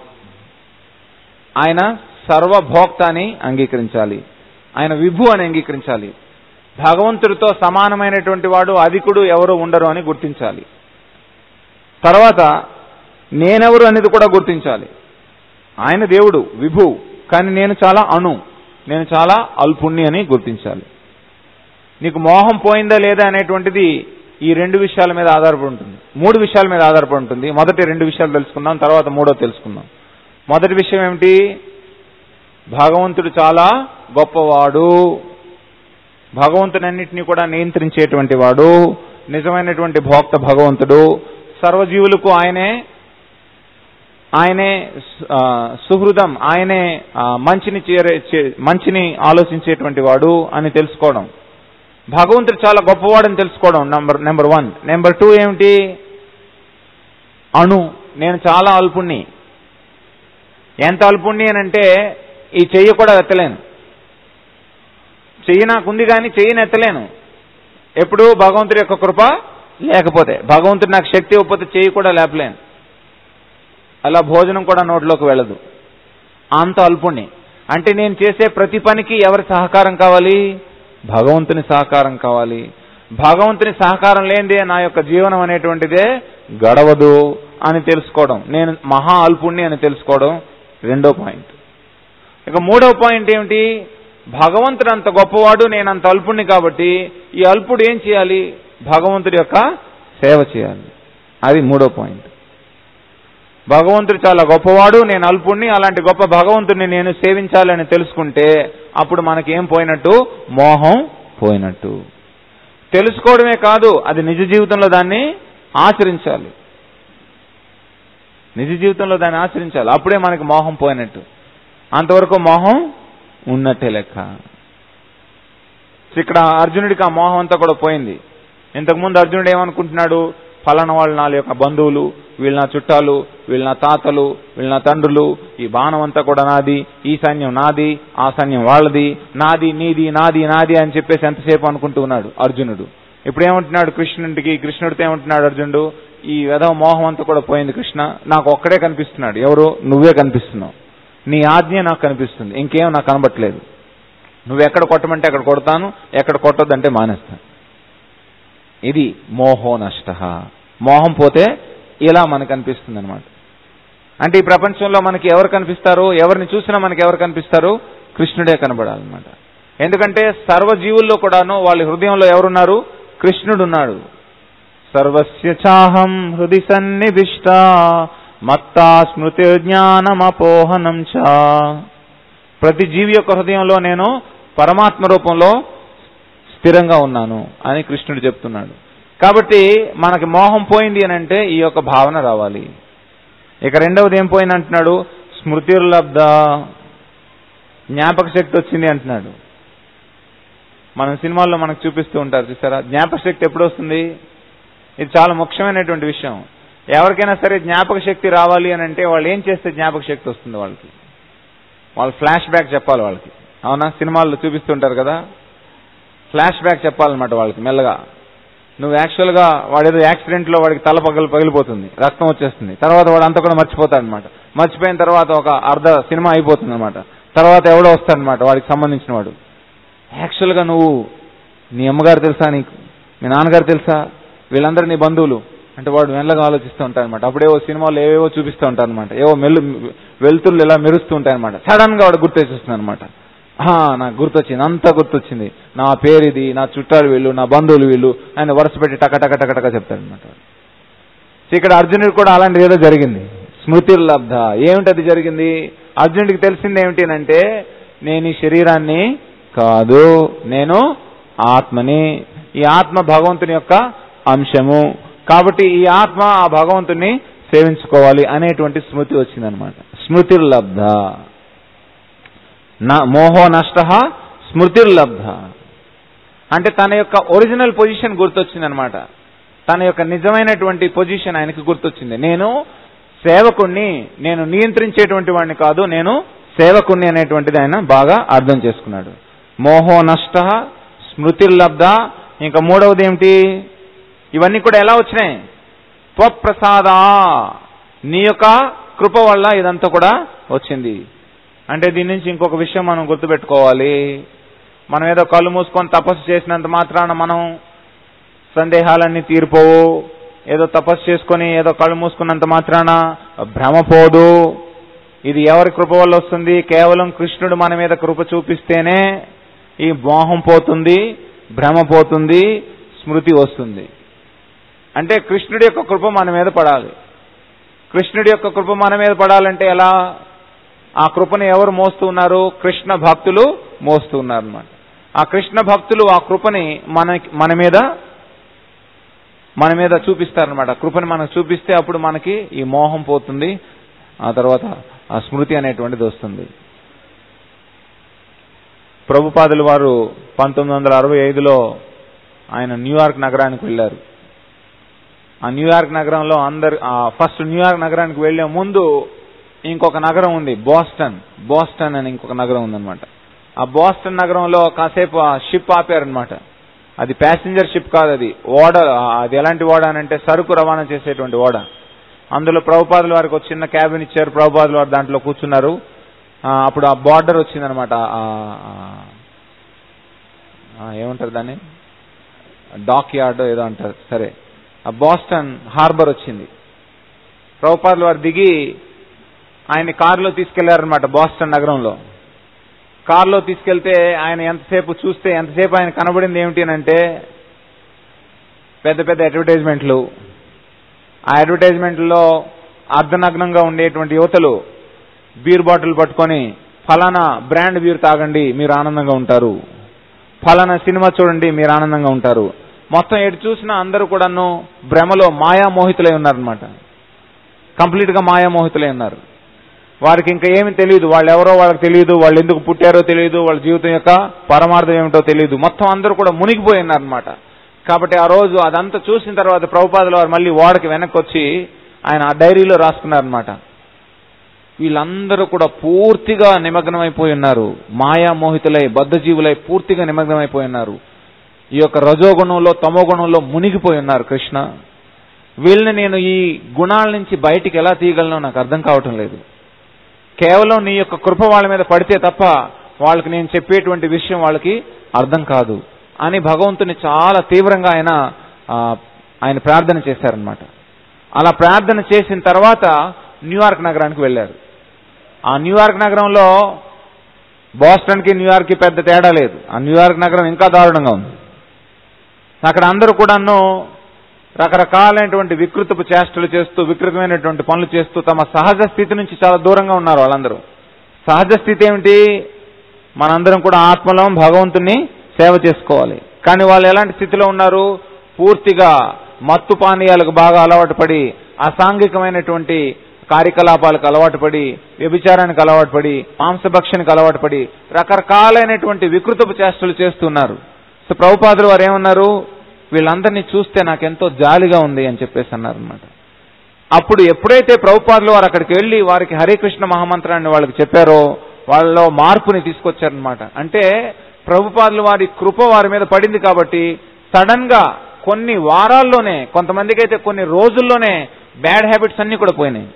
ఆయన సర్వభోక్త అని అంగీకరించాలి ఆయన విభు అని అంగీకరించాలి భగవంతుడితో సమానమైనటువంటి వాడు అధికుడు ఎవరు ఉండరు అని గుర్తించాలి తర్వాత నేనెవరు అనేది కూడా గుర్తించాలి ఆయన దేవుడు విభు కానీ నేను చాలా అణు నేను చాలా అల్పుణ్ణి అని గుర్తించాలి నీకు మోహం పోయిందా లేదా అనేటువంటిది ఈ రెండు విషయాల మీద ఆధారపడి ఉంటుంది మూడు విషయాల మీద ఆధారపడి ఉంటుంది మొదటి రెండు విషయాలు తెలుసుకుందాం తర్వాత మూడో తెలుసుకుందాం మొదటి విషయం ఏమిటి భగవంతుడు చాలా గొప్పవాడు భగవంతునన్నింటినీ కూడా నియంత్రించేటువంటి వాడు నిజమైనటువంటి భోక్త భగవంతుడు సర్వజీవులకు ఆయనే ఆయనే ఆ, సుహృదం ఆయనే ఆ, మంచిని చేరే చే- మంచిని ఆలోచించేటువంటి వాడు అని తెలుసుకోవడం భగవంతుడు చాలా గొప్పవాడని తెలుసుకోవడం number number one number two ఏమిటి అణు నేను చాలా అల్పుణ్ణి ఎంత అల్పుణ్ణి అని అంటే ఈ చెయ్యి కూడా ఎత్తలేను చెయ్యి నాకుంది కానీ చెయ్యిని ఎత్తలేను ఎప్పుడు భగవంతుడి యొక్క కృప లేకపోతే భగవంతుడు నాకు శక్తి ఇవ్వకపోతే చెయ్యి కూడా లేపలేను అలా భోజనం కూడా నోట్లోకి వెళ్ళదు అంత అల్పుణ్ణి అంటే నేను చేసే ప్రతి పనికి ఎవరి సహకారం కావాలి భగవంతుని సహకారం కావాలి భగవంతుని సహకారం లేనిదే నా యొక్క జీవనం అనేటువంటిదే గడవదు అని తెలుసుకోవడం నేను మహా అల్పుణ్ణి అని తెలుసుకోవడం రెండో పాయింట్ ఇక మూడో పాయింట్ ఏమిటి భగవంతుడు అంత గొప్పవాడు నేను అంత అల్పుణ్ణి కాబట్టి ఈ అల్పుడు ఏం చేయాలి భగవంతుడి యొక్క సేవ చేయాలి అది మూడో పాయింట్ భగవంతుడు చాలా గొప్పవాడు నేను అల్పుణ్ణి అలాంటి గొప్ప భగవంతుడిని నేను సేవించాలని తెలుసుకుంటే అప్పుడు మనకి ఏం పోయినట్టు మోహం పోయినట్టు తెలుసుకోవడమే కాదు అది నిజ జీవితంలో దాన్ని ఆచరించాలి నిజ జీవితంలో దాన్ని ఆచరించాలి అప్పుడే మనకి మోహం పోయినట్టు అంతవరకు మోహం ఉన్నట్టే లెక్క ఇక్కడ అర్జునుడికి ఆ మోహం అంతా కూడా పోయింది ఇంతకుముందు అర్జునుడు ఏమనుకుంటున్నాడు ఫలానా వాళ్ళు నా యొక్క బంధువులు వీళ్ళు నా చుట్టాలు వీళ్ళు నా తాతలు వీళ్ళు నా తండ్రులు ఈ బాణం అంతా కూడా నాది ఈ సైన్యం నాది ఆ సైన్యం వాళ్ళది నాది నీది నాది నాది అని చెప్పేసి ఎంతసేపు అనుకుంటూ ఉన్నాడు అర్జునుడు ఇప్పుడు ఏమంటున్నాడు కృష్ణుడికి కృష్ణుడితో ఏమంటున్నాడు అర్జునుడు ఈ విధవ మోహం అంతా కూడా పోయింది కృష్ణ నాకు ఒక్కడే కనిపిస్తున్నాడు ఎవరు నువ్వే కనిపిస్తున్నావు నీ ఆజ్ఞ నాకు కనిపిస్తుంది ఇంకేం నాకు కనబట్లేదు నువ్వు ఎక్కడ కొట్టమంటే అక్కడ కొడతాను ఎక్కడ కొట్టొద్దంటే మానేస్తాను ఇది మోహో నష్ట మోహం పోతే ఇలా మనకు అనిపిస్తుంది అనమాట అంటే ఈ ప్రపంచంలో మనకి ఎవరు కనిపిస్తారు ఎవరిని చూసినా మనకి ఎవరు కనిపిస్తారు కృష్ణుడే కనబడాలన్నమాట ఎందుకంటే సర్వ జీవుల్లో కూడాను వాళ్ళ హృదయంలో ఎవరున్నారు కృష్ణుడు ఉన్నాడు సర్వస్య చాహం హృది సన్నివిష్ట మత్తా స్మృతి జ్ఞానమపోహనం చ ప్రతి జీవి యొక్క హృదయంలో నేను పరమాత్మ రూపంలో స్థిరంగా ఉన్నాను అని కృష్ణుడు చెప్తున్నాడు కాబట్టి మనకి మోహం పోయింది అని అంటే ఈ యొక్క భావన రావాలి ఇక రెండవది ఏం పోయింది అంటున్నాడు స్మృతిర్లబ్ధ జ్ఞాపక శక్తి వచ్చింది అంటున్నాడు మనం సినిమాల్లో మనకు చూపిస్తూ ఉంటారు చూసారా జ్ఞాపక శక్తి ఎప్పుడు వస్తుంది ఇది చాలా ముఖ్యమైనటువంటి విషయం ఎవరికైనా సరే జ్ఞాపక శక్తి రావాలి అని అంటే వాళ్ళు ఏం చేస్తే జ్ఞాపక శక్తి వస్తుంది వాళ్ళకి వాళ్ళు ఫ్లాష్ బ్యాక్ చెప్పాలి వాళ్ళకి అవునా సినిమాల్లో చూపిస్తుంటారు కదా ఫ్లాష్ బ్యాక్ చెప్పాలన్నమాట వాళ్ళకి మెల్లగా నువ్వు యాక్చువల్గా వాడేదో యాక్సిడెంట్లో వాడికి తల పగలు పగిలిపోతుంది రక్తం వచ్చేస్తుంది తర్వాత వాడు అంతా కూడా మర్చిపోతాడు అనమాట మర్చిపోయిన తర్వాత ఒక అర్ధ సినిమా అయిపోతుంది అనమాట తర్వాత ఎవడో వస్తాడనమాట వాడికి సంబంధించిన వాడు యాక్చువల్గా నువ్వు నీ అమ్మగారు తెలుసా నీకు మీ నాన్నగారు తెలుసా వీళ్ళందరూ నీ బంధువులు అంటే వాడు మెల్లగా ఆలోచిస్తూ ఉంటాడు అనమాట అప్పుడేవో సినిమాలు ఏవేవో చూపిస్తూ ఉంటారు అనమాట ఏవో మెల్లు వెలుతుర్లు ఇలా మెరుస్తూ ఉంటాయి అనమాట సడన్ గా వాడు గుర్తొచ్చేస్తుంది అనమాట నాకు గుర్తొచ్చింది అంతా గుర్తొచ్చింది నా పేరు ఇది నా చుట్టాలు వీళ్ళు నా బంధువులు వీళ్ళు ఆయన వరుస పెట్టి టక టక టక టక చెప్తాడు అనమాట ఇక్కడ అర్జునుడు కూడా అలాంటిది ఏదో జరిగింది స్మృతి లబ్ధ ఏమిటది జరిగింది అర్జునుడికి తెలిసింది ఏమిటి అంటే నేను ఈ శరీరాన్ని కాదు నేను ఆత్మని ఈ ఆత్మ భగవంతుని యొక్క అంశము కాబట్టి ఈ ఆత్మ ఆ భగవంతుని సేవించుకోవాలి అనేటువంటి స్మృతి వచ్చిందనమాట స్మృతిర్లబ్ధ మోహో నష్ట స్మృతిర్లబ్ధ అంటే తన యొక్క ఒరిజినల్ పొజిషన్ గుర్తొచ్చిందనమాట తన యొక్క నిజమైనటువంటి పొజిషన్ ఆయనకి గుర్తొచ్చింది నేను సేవకుణ్ణి నేను నియంత్రించేటువంటి వాడిని కాదు నేను సేవకుణ్ణి అనేటువంటిది ఆయన బాగా అర్థం చేసుకున్నాడు మోహో నష్ట స్మృతిర్లబ్ధ ఇంకా మూడవది ఏమిటి ఇవన్నీ కూడా ఎలా వచ్చినాయి త్వప్రసాద నీ యొక్క కృప వల్ల ఇదంతా కూడా వచ్చింది అంటే దీని నుంచి ఇంకొక విషయం మనం గుర్తుపెట్టుకోవాలి మనం ఏదో కళ్ళు మూసుకొని తపస్సు చేసినంత మాత్రాన మనం సందేహాలన్నీ తీరిపోవు ఏదో తపస్సు చేసుకొని ఏదో కళ్ళు మూసుకున్నంత మాత్రాన భ్రమ పోదు ఇది ఎవరి కృప వల్ల వస్తుంది కేవలం కృష్ణుడు మన మీద కృప చూపిస్తేనే ఈ మోహం పోతుంది భ్రమ పోతుంది స్మృతి వస్తుంది అంటే కృష్ణుడి యొక్క కృప మన మీద పడాలి కృష్ణుడి యొక్క కృప మన మీద పడాలంటే ఎలా ఆ కృపను ఎవరు మోస్తూ ఉన్నారు కృష్ణ భక్తులు మోస్తూ ఉన్నారు అనమాట ఆ కృష్ణ భక్తులు ఆ కృపని మన మన మీద మన మీద చూపిస్తారనమాట కృపని మనకు చూపిస్తే అప్పుడు మనకి ఈ మోహం పోతుంది ఆ తర్వాత ఆ స్మృతి అనేటువంటిది వస్తుంది ప్రభుపాదుల వారు పంతొమ్మిది వందల అరవై ఐదులో ఆయన న్యూయార్క్ నగరానికి వెళ్ళారు ఆ న్యూయార్క్ నగరంలో అందరు ఫస్ట్ న్యూయార్క్ నగరానికి వెళ్లే ముందు ఇంకొక నగరం ఉంది బోస్టన్ బోస్టన్ అని ఇంకొక నగరం ఉందన్నమాట ఆ బోస్టన్ నగరంలో కాసేపు ఆ షిప్ ఆపారనమాట అది ప్యాసింజర్ షిప్ కాదు అది ఓడ అది ఎలాంటి ఓడ అని అంటే సరుకు రవాణా చేసేటువంటి ఓడ అందులో ప్రభుపాదుల వారికి ఒక చిన్న క్యాబిన్ ఇచ్చారు ప్రభుపాదుల వారు దాంట్లో కూర్చున్నారు అప్పుడు ఆ బార్డర్ వచ్చిందనమాట ఏమంటారు దాన్ని డాక్ యార్డ్ ఏదో అంటారు సరే ఆ బాస్టన్ హార్బర్ వచ్చింది ప్రభుపాదుల వారు దిగి ఆయన కారులో తీసుకెళ్లారనమాట బాస్టన్ నగరంలో కారులో తీసుకెళ్తే ఆయన ఎంతసేపు చూస్తే ఎంతసేపు ఆయన కనబడింది ఏమిటి అంటే పెద్ద పెద్ద అడ్వర్టైజ్మెంట్లు ఆ అడ్వర్టైజ్మెంట్లో అర్ధనగ్నంగా ఉండేటువంటి యువతలు బీర్ బాటిల్ పట్టుకొని ఫలానా బ్రాండ్ బీర్ తాగండి మీరు ఆనందంగా ఉంటారు ఫలానా సినిమా చూడండి మీరు ఆనందంగా ఉంటారు మొత్తం ఎటు చూసినా అందరూ కూడాను భ్రమలో మాయామోహితులై ఉన్నారనమాట కంప్లీట్ గా మాయామోహితులై ఉన్నారు వారికి ఇంకా ఏమి తెలియదు వాళ్ళు ఎవరో వాళ్ళకి తెలియదు వాళ్ళు ఎందుకు పుట్టారో తెలియదు వాళ్ళ జీవితం యొక్క పరమార్థం ఏమిటో తెలియదు మొత్తం అందరూ కూడా మునిగిపోయి ఉన్నారనమాట కాబట్టి ఆ రోజు అదంతా చూసిన తర్వాత ప్రభుపాదుల వారు మళ్ళీ ఓడకి వెనక్కి వచ్చి ఆయన ఆ డైరీలో రాసుకున్నారనమాట వీళ్ళందరూ కూడా పూర్తిగా నిమగ్నమైపోయి ఉన్నారు మాయామోహితులై బద్ధజీవులై పూర్తిగా నిమగ్నమైపోయి ఉన్నారు ఈ యొక్క రజోగుణంలో తమోగుణంలో మునిగిపోయి ఉన్నారు కృష్ణ వీళ్ళని నేను ఈ గుణాల నుంచి బయటికి ఎలా తీయగలను నాకు అర్థం కావటం లేదు కేవలం నీ యొక్క కృప వాళ్ళ మీద పడితే తప్ప వాళ్ళకి నేను చెప్పేటువంటి విషయం వాళ్ళకి అర్థం కాదు అని భగవంతుని చాలా తీవ్రంగా ఆయన ఆయన ప్రార్థన చేశారనమాట అలా ప్రార్థన చేసిన తర్వాత న్యూయార్క్ నగరానికి వెళ్ళారు ఆ న్యూయార్క్ నగరంలో బోస్టన్కి న్యూయార్క్కి పెద్ద తేడా లేదు ఆ న్యూయార్క్ నగరం ఇంకా దారుణంగా ఉంది అక్కడ అందరూ కూడాను రకరకాలైనటువంటి వికృతపు చేష్టలు చేస్తూ వికృతమైనటువంటి పనులు చేస్తూ తమ సహజ స్థితి నుంచి చాలా దూరంగా ఉన్నారు వాళ్ళందరూ సహజ స్థితి ఏమిటి మనందరం కూడా ఆత్మలో భగవంతుని సేవ చేసుకోవాలి కానీ వాళ్ళు ఎలాంటి స్థితిలో ఉన్నారు పూర్తిగా మత్తు పానీయాలకు బాగా అలవాటు పడి అసాంఘికమైనటువంటి కార్యకలాపాలకు అలవాటు పడి వ్యభిచారానికి అలవాటు పడి మాంసభక్షణకు అలవాటు పడి రకరకాలైనటువంటి వికృతపు చేష్టలు చేస్తున్నారు సో ప్రభుపాదులు వారు ఏమన్నారు వీళ్ళందరినీ చూస్తే నాకెంతో జాలిగా ఉంది అని చెప్పేసి అన్నారు అనమాట అప్పుడు ఎప్పుడైతే ప్రభుపాదులు వారు అక్కడికి వెళ్ళి వారికి హరికృష్ణ మహామంత్రాన్ని వాళ్ళకి చెప్పారో వాళ్ళలో మార్పుని తీసుకొచ్చారనమాట అంటే ప్రభుపాదులు వారి కృప వారి మీద పడింది కాబట్టి సడన్ గా కొన్ని వారాల్లోనే కొంతమందికి అయితే కొన్ని రోజుల్లోనే బ్యాడ్ హ్యాబిట్స్ అన్ని కూడా పోయినాయి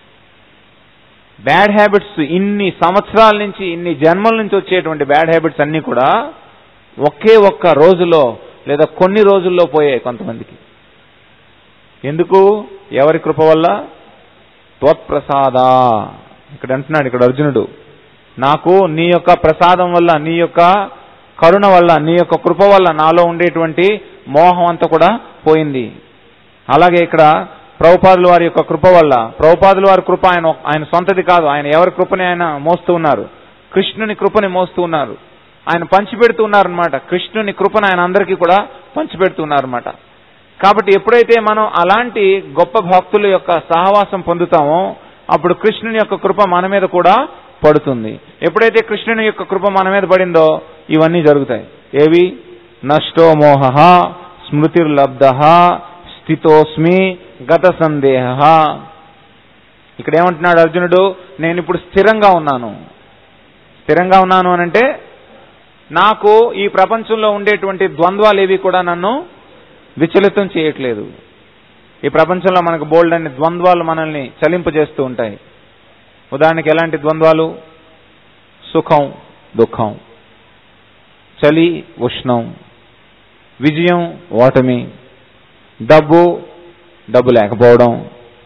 బ్యాడ్ హ్యాబిట్స్ ఇన్ని సంవత్సరాల నుంచి ఇన్ని జన్మల నుంచి వచ్చేటువంటి బ్యాడ్ హ్యాబిట్స్ అన్ని కూడా ఒకే ఒక్క రోజులో లేదా కొన్ని రోజుల్లో పోయాయి కొంతమందికి ఎందుకు ఎవరి కృప వల్ల త్వత్ప్రసాద ఇక్కడ అంటున్నాడు ఇక్కడ అర్జునుడు నాకు నీ యొక్క ప్రసాదం వల్ల నీ యొక్క కరుణ వల్ల నీ యొక్క కృప వల్ల నాలో ఉండేటువంటి మోహం అంతా కూడా పోయింది అలాగే ఇక్కడ ప్రభుపాదుల వారి యొక్క కృప వల్ల ప్రభుపాదుల వారి కృప ఆయన ఆయన సొంతది కాదు ఆయన ఎవరి కృపని ఆయన మోస్తూ ఉన్నారు కృష్ణుని కృపని మోస్తూ ఉన్నారు ఆయన పంచిపెడుతూ ఉన్నారనమాట కృష్ణుని కృపను ఆయన అందరికీ కూడా పంచిపెడుతున్నారన్నమాట కాబట్టి ఎప్పుడైతే మనం అలాంటి గొప్ప భక్తుల యొక్క సహవాసం పొందుతామో అప్పుడు కృష్ణుని యొక్క కృప మన మీద కూడా పడుతుంది ఎప్పుడైతే కృష్ణుని యొక్క కృప మన మీద పడిందో ఇవన్నీ జరుగుతాయి ఏవి నష్టో మోహ స్మృతిర్లబ్ధ స్థితోస్మి గత సందేహ ఇక్కడ ఏమంటున్నాడు అర్జునుడు నేను ఇప్పుడు స్థిరంగా ఉన్నాను స్థిరంగా ఉన్నాను అనంటే నాకు ఈ ప్రపంచంలో ఉండేటువంటి ద్వంద్వాలు ఏవి కూడా నన్ను విచలితం చేయట్లేదు ఈ ప్రపంచంలో మనకు బోల్డ్ అనే ద్వంద్వాలు మనల్ని చలింపజేస్తూ ఉంటాయి ఉదాహరణకి ఎలాంటి ద్వంద్వాలు సుఖం దుఃఖం చలి ఉష్ణం విజయం ఓటమి డబ్బు డబ్బు లేకపోవడం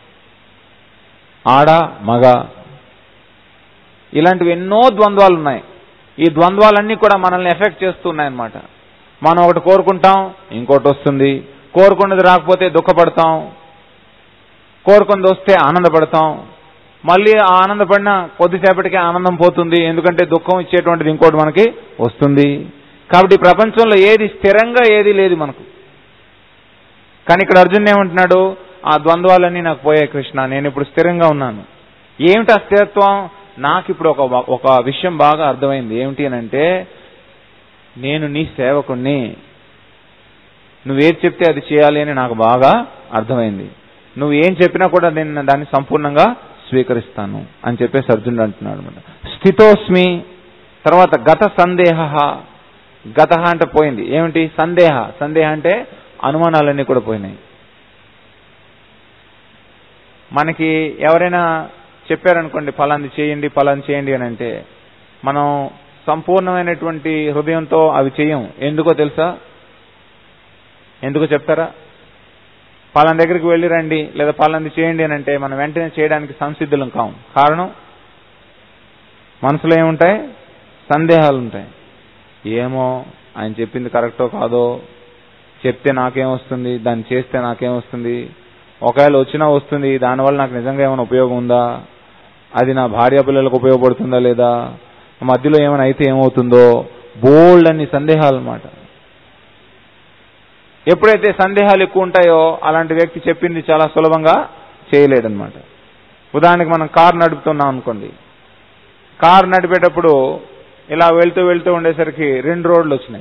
ఆడ మగ ఇలాంటివి ఎన్నో ద్వంద్వాలు ఉన్నాయి ఈ ద్వంద్వాలన్నీ కూడా మనల్ని ఎఫెక్ట్ చేస్తున్నాయన్నమాట మనం ఒకటి కోరుకుంటాం ఇంకోటి వస్తుంది కోరుకున్నది రాకపోతే దుఃఖపడతాం కోరుకున్నది వస్తే ఆనందపడతాం మళ్ళీ ఆ ఆనందపడిన కొద్దిసేపటికి ఆనందం పోతుంది ఎందుకంటే దుఃఖం ఇచ్చేటువంటిది ఇంకోటి మనకి వస్తుంది కాబట్టి ఈ ప్రపంచంలో ఏది స్థిరంగా ఏది లేదు మనకు కానీ ఇక్కడ అర్జున్ ఏమంటున్నాడు ఆ ద్వంద్వాలన్నీ నాకు పోయాయి కృష్ణ నేను ఇప్పుడు స్థిరంగా ఉన్నాను ఏమిటి ఆ స్థిరత్వం నాకు ఇప్పుడు ఒక ఒక విషయం బాగా అర్థమైంది ఏమిటి అని అంటే నేను నీ సేవకుణ్ణి నువ్వేది చెప్తే అది చేయాలి అని నాకు బాగా అర్థమైంది నువ్వు ఏం చెప్పినా కూడా నేను దాన్ని సంపూర్ణంగా స్వీకరిస్తాను అని చెప్పేసి అర్జునుడు అంటున్నాడు అనమాట స్థితోస్మి తర్వాత గత సందేహ గత అంటే పోయింది ఏమిటి సందేహ సందేహ అంటే అనుమానాలన్నీ కూడా పోయినాయి మనకి ఎవరైనా చెప్పారనుకోండి ఫలాంది చేయండి ఫలాంది చేయండి అని అంటే మనం సంపూర్ణమైనటువంటి హృదయంతో అవి చేయం ఎందుకో తెలుసా ఎందుకో చెప్తారా పలానా దగ్గరికి వెళ్ళి రండి లేదా పలాంది చేయండి అని అంటే మనం వెంటనే చేయడానికి సంసిద్ధులం కాం కారణం మనసులో ఏముంటాయి సందేహాలు ఉంటాయి ఏమో ఆయన చెప్పింది కరెక్టో కాదో చెప్తే నాకేం వస్తుంది దాన్ని చేస్తే నాకేం వస్తుంది ఒకవేళ వచ్చినా వస్తుంది దానివల్ల నాకు నిజంగా ఏమైనా ఉపయోగం ఉందా అది నా భార్య పిల్లలకు ఉపయోగపడుతుందా లేదా మధ్యలో ఏమైనా అయితే ఏమవుతుందో బోల్డ్ అన్ని సందేహాలు అన్నమాట ఎప్పుడైతే సందేహాలు ఎక్కువ ఉంటాయో అలాంటి వ్యక్తి చెప్పింది చాలా సులభంగా చేయలేడనమాట ఉదాహరణకి మనం కారు నడుపుతున్నాం అనుకోండి కారు నడిపేటప్పుడు ఇలా వెళ్తూ వెళ్తూ ఉండేసరికి రెండు రోడ్లు వచ్చినాయి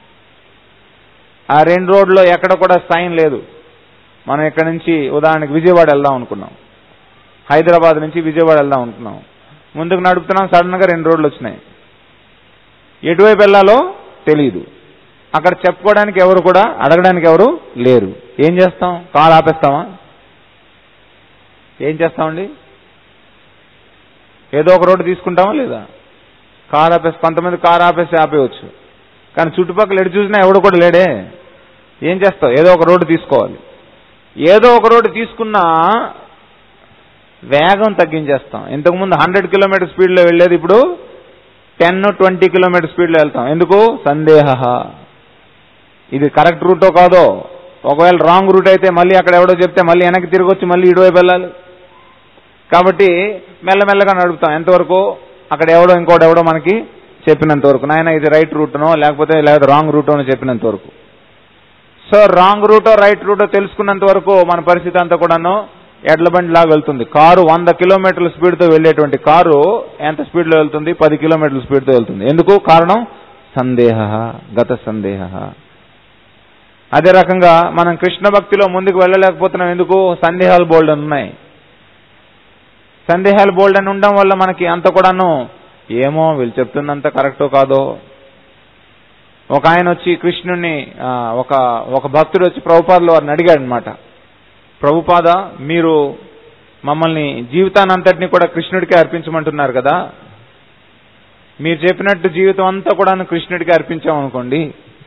ఆ రెండు రోడ్లో ఎక్కడ కూడా సైన్ లేదు మనం ఇక్కడ నుంచి ఉదాహరణకి విజయవాడ వెళ్దాం అనుకున్నాం హైదరాబాద్ నుంచి విజయవాడ వెళ్దాం అనుకున్నాం ముందుకు నడుపుతున్నాం సడన్ గా రెండు రోడ్లు వచ్చినాయి ఎటువైపు వెళ్ళాలో తెలియదు అక్కడ చెప్పుకోవడానికి ఎవరు కూడా అడగడానికి ఎవరు లేరు ఏం చేస్తాం కారు ఆపేస్తామా ఏం చేస్తామండి ఏదో ఒక రోడ్డు తీసుకుంటామా లేదా కారు ఆపేసి కొంతమంది కారు ఆపేసి ఆపేయచ్చు కానీ చుట్టుపక్కల ఎటు చూసినా ఎవడు కూడా లేడే ఏం చేస్తావు ఏదో ఒక రోడ్డు తీసుకోవాలి ఏదో ఒక రోడ్డు తీసుకున్నా వేగం తగ్గించేస్తాం ఇంతకుముందు హండ్రెడ్ కిలోమీటర్ స్పీడ్లో వెళ్ళేది ఇప్పుడు టెన్ ట్వంటీ కిలోమీటర్ స్పీడ్లో వెళ్తాం ఎందుకు సందేహ ఇది కరెక్ట్ రూటో కాదో ఒకవేళ రాంగ్ రూట్ అయితే మళ్ళీ అక్కడ ఎవడో చెప్తే మళ్ళీ వెనక్కి తిరిగి వచ్చి మళ్ళీ ఇటువైపు వెళ్ళాలి కాబట్టి మెల్లమెల్లగా నడుపుతాం ఎంతవరకు అక్కడ ఎవడో ఇంకోటి ఎవడో మనకి చెప్పినంత వరకు నాయన ఇది రైట్ రూట్నో లేకపోతే లేదా రాంగ్ రూటోనో చెప్పినంత వరకు సో రాంగ్ రూటో రైట్ రూటో తెలుసుకున్నంత వరకు మన పరిస్థితి అంతా కూడాను ఎడ్ల బండి లాగా వెళ్తుంది కారు వంద కిలోమీటర్ల స్పీడ్తో వెళ్ళేటువంటి కారు ఎంత స్పీడ్లో వెళ్తుంది పది కిలోమీటర్ల స్పీడ్తో వెళ్తుంది ఎందుకు కారణం సందేహ గత సందేహ అదే రకంగా మనం కృష్ణ భక్తిలో ముందుకు వెళ్ళలేకపోతున్నాం ఎందుకు సందేహాలు బోల్డ్ అని ఉన్నాయి సందేహాలు బోల్డ్ అని ఉండడం వల్ల మనకి అంత కూడాను ఏమో వీళ్ళు చెప్తున్నంత కరెక్టో కాదో ఒక ఆయన వచ్చి కృష్ణుణ్ణి ఆ, ఒక ఒక భక్తుడు వచ్చి ప్రభుపాదలో వారిని అడిగాడు అనమాట ప్రభుపాద మీరు మమ్మల్ని జీవితానంతటిని కూడా కృష్ణుడికే అర్పించమంటున్నారు కదా మీరు చెప్పినట్టు జీవితం అంతా కూడా కృష్ణుడికి అర్పించామనుకోండి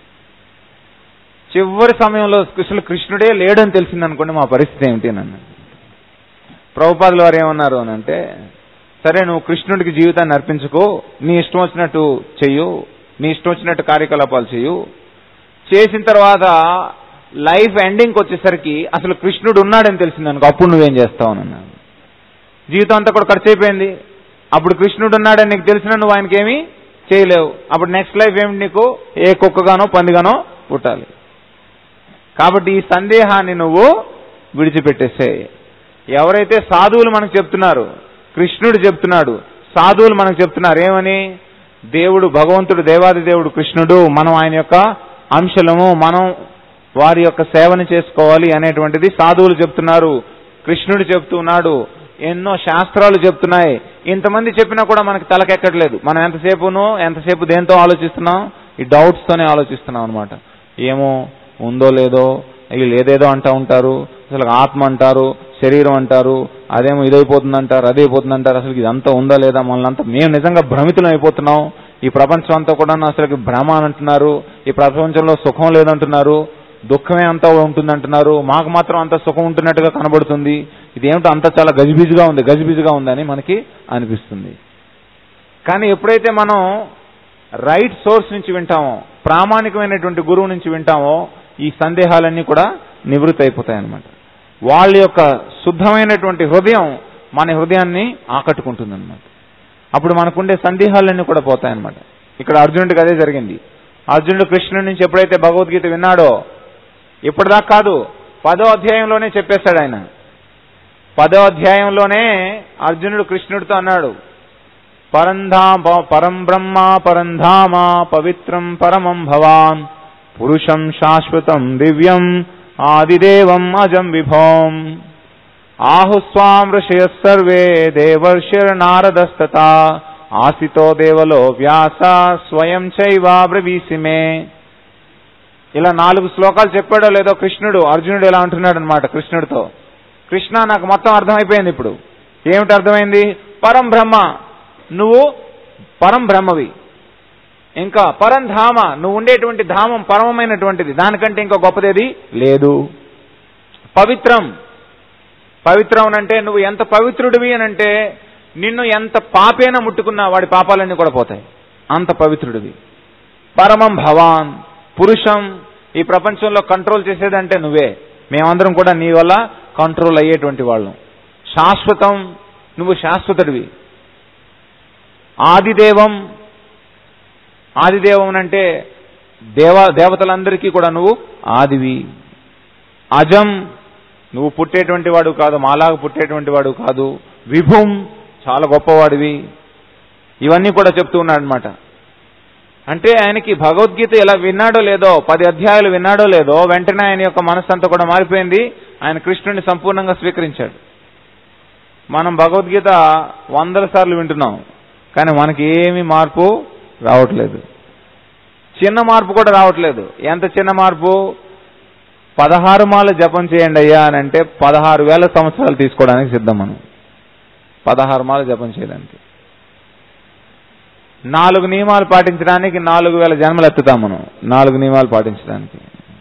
చివరి సమయంలో అసలు కృష్ణుడే లేడని తెలిసిందనుకోండి మా పరిస్థితి ఏమిటి నన్ను ప్రభుపాదుల వారు ఏమన్నారు అని అంటే సరే నువ్వు కృష్ణుడికి జీవితాన్ని అర్పించుకో నీ ఇష్టం వచ్చినట్టు చెయ్యు నీ ఇష్టం వచ్చినట్టు కార్యకలాపాలు చెయ్యు చేసిన తర్వాత లైఫ్ ఎండింగ్కి వచ్చేసరికి అసలు కృష్ణుడు ఉన్నాడని తెలిసిందనుకో అప్పుడు నువ్వేం చేస్తావు అని అన్నాడు జీవితం అంతా కూడా ఖర్చు అయిపోయింది అప్పుడు కృష్ణుడు ఉన్నాడని నీకు తెలిసినా నువ్వు ఆయనకేమీ చేయలేవు అప్పుడు నెక్స్ట్ లైఫ్ ఏమిటి నీకు ఏ కుక్కగానో పందిగానో పుట్టాలి కాబట్టి ఈ సందేహాన్ని నువ్వు విడిచిపెట్టేసేయ్ ఎవరైతే సాధువులు మనకు చెప్తున్నారు కృష్ణుడు చెప్తున్నాడు సాధువులు మనకు చెప్తున్నారు ఏమని దేవుడు భగవంతుడు దేవాది దేవుడు కృష్ణుడు మనం ఆయన యొక్క అంశలము మనం వారి యొక్క సేవని చేసుకోవాలి అనేటువంటిది సాధువులు చెప్తున్నారు కృష్ణుడు చెప్తున్నాడు ఎన్నో శాస్త్రాలు చెప్తున్నాయి ఇంతమంది చెప్పినా కూడా మనకి తలకెక్కట్లేదు మనం ఎంతసేపును ఎంతసేపు దేంతో ఆలోచిస్తున్నాం ఈ డౌట్స్ తోనే ఆలోచిస్తున్నాం అనమాట ఏమో ఉందో లేదో వీళ్ళు ఏదేదో అంటా ఉంటారు అసలు ఆత్మ అంటారు శరీరం అంటారు అదేమో ఇదైపోతుంది అంటారు అదైపోతుంది అంటారు అసలు ఇదంతా ఉందా లేదా మనల్ని అంతా మేము నిజంగా భ్రమితులం అయిపోతున్నాం ఈ ప్రపంచం అంతా కూడా అసలు భ్రమ అని అంటున్నారు ఈ ప్రపంచంలో సుఖం లేదంటున్నారు దుఃఖమే అంతా ఉంటుందంటున్నారు మాకు మాత్రం అంత సుఖం ఉంటున్నట్టుగా కనబడుతుంది ఇదేమిటో అంతా చాలా గజిబిజిగా ఉంది గజిబిజిగా ఉందని మనకి అనిపిస్తుంది కానీ ఎప్పుడైతే మనం రైట్ సోర్స్ నుంచి వింటామో ప్రామాణికమైనటువంటి గురువు నుంచి వింటామో ఈ సందేహాలన్నీ కూడా నివృత్తి అయిపోతాయి అన్నమాట వాళ్ళ యొక్క శుద్ధమైనటువంటి హృదయం మన హృదయాన్ని ఆకట్టుకుంటుంది అనమాట అప్పుడు మనకుండే సందేహాలన్నీ కూడా పోతాయన్నమాట ఇక్కడ అర్జునుడికి అదే జరిగింది అర్జునుడు కృష్ణుడి నుంచి ఎప్పుడైతే భగవద్గీత విన్నాడో ఇప్పటిదాకా కాదు పదో అధ్యాయంలోనే చెప్పేశాడు ఆయన పదో అధ్యాయంలోనే అర్జునుడు కృష్ణుడితో అన్నాడు పరంధామ పరం బ్రహ్మ పరంధామ పవిత్రం పరమం భవాన్ పురుషం శాశ్వతం దివ్యం ఆదిదేవం అజం విభోం ఆహుస్వాం ఋషయ సర్వే దేవర్షిర్నారదస్తత ఆసితో దేవలో వ్యాస స్వయం చైవాబ్రవీసి మే ఇలా నాలుగు శ్లోకాలు చెప్పాడో లేదో కృష్ణుడు అర్జునుడు ఎలా అంటున్నాడు అనమాట కృష్ణుడితో కృష్ణ నాకు మొత్తం అర్థమైపోయింది ఇప్పుడు ఏమిటి అర్థమైంది పరం బ్రహ్మ నువ్వు పరం బ్రహ్మవి ఇంకా పరం ధామ నువ్వు ఉండేటువంటి ధామం పరమమైనటువంటిది దానికంటే ఇంకా గొప్పదేది లేదు పవిత్రం పవిత్రం అంటే నువ్వు ఎంత పవిత్రుడివి అని అంటే నిన్ను ఎంత పాపేన ముట్టుకున్నా వాడి పాపాలన్నీ కూడా పోతాయి అంత పవిత్రుడివి పరమం భవాన్ పురుషం ఈ ప్రపంచంలో కంట్రోల్ చేసేదంటే నువ్వే మేమందరం కూడా నీ వల్ల కంట్రోల్ అయ్యేటువంటి వాళ్ళం శాశ్వతం నువ్వు శాశ్వతుడివి ఆదిదేవం ఆదిదేవం అంటే దేవ దేవతలందరికీ కూడా నువ్వు ఆదివి అజం నువ్వు పుట్టేటువంటి వాడు కాదు మాలాగా పుట్టేటువంటి వాడు కాదు విభుం చాలా గొప్పవాడివి ఇవన్నీ కూడా చెప్తూ ఉన్నాడు అనమాట అంటే ఆయనకి భగవద్గీత ఎలా విన్నాడో లేదో పది అధ్యాయాలు విన్నాడో లేదో వెంటనే ఆయన యొక్క మనస్సంతా కూడా మారిపోయింది ఆయన కృష్ణుడిని సంపూర్ణంగా స్వీకరించాడు మనం భగవద్గీత వందల సార్లు వింటున్నాం కానీ మనకి ఏమీ మార్పు రావట్లేదు చిన్న మార్పు కూడా రావట్లేదు ఎంత చిన్న మార్పు పదహారు మాల జపం చేయండి అయ్యా అని అంటే పదహారు వేల సంవత్సరాలు తీసుకోవడానికి సిద్ధం మనం పదహారు మాల జపం చేయడానికి నాలుగు నియమాలు పాటించడానికి నాలుగు వేల జన్మలు ఎత్తుతాం మనం నాలుగు నియమాలు పాటించడానికి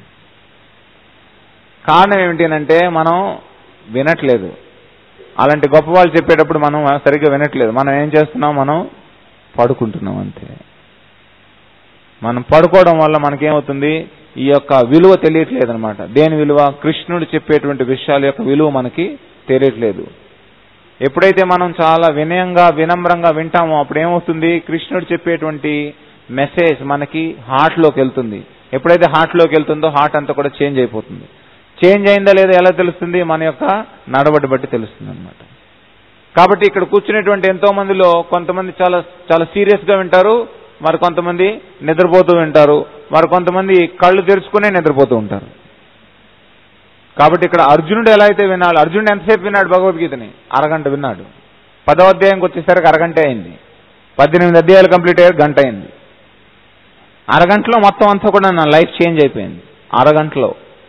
కారణం ఏమిటి అంటే మనం వినట్లేదు అలాంటి గొప్ప వాళ్ళు చెప్పేటప్పుడు మనం సరిగ్గా వినట్లేదు మనం ఏం చేస్తున్నాం మనం పడుకుంటున్నాం అంతే మనం పడుకోవడం వల్ల మనకేమవుతుంది ఈ యొక్క విలువ తెలియట్లేదు అనమాట దేని విలువ కృష్ణుడు చెప్పేటువంటి విషయాల యొక్క విలువ మనకి తెలియట్లేదు ఎప్పుడైతే మనం చాలా వినయంగా వినమ్రంగా వింటామో అప్పుడు ఏమవుతుంది కృష్ణుడు చెప్పేటువంటి మెసేజ్ మనకి హార్ట్లోకి వెళ్తుంది ఎప్పుడైతే హార్ట్లోకి వెళ్తుందో హార్ట్ అంతా కూడా చేంజ్ అయిపోతుంది చేంజ్ అయిందా లేదా ఎలా తెలుస్తుంది మన యొక్క నడవడి బట్టి తెలుస్తుంది అనమాట కాబట్టి ఇక్కడ కూర్చునేటువంటి ఎంతో మందిలో కొంతమంది చాలా చాలా సీరియస్ గా వింటారు మరి కొంతమంది నిద్రపోతూ వింటారు మరి కొంతమంది కళ్ళు తెరుచుకునే నిద్రపోతూ ఉంటారు కాబట్టి ఇక్కడ అర్జునుడు ఎలా అయితే విన్నాడు అర్జునుడు ఎంతసేపు విన్నాడు భగవద్గీతని అరగంట విన్నాడు పదవ అధ్యాయంకి వచ్చేసరికి అరగంట అయింది పద్దెనిమిది అధ్యాయాలు కంప్లీట్ అయ్యారు గంట అయింది అరగంటలో మొత్తం అంతా కూడా నా లైఫ్ చేంజ్ అయిపోయింది అరగంటలో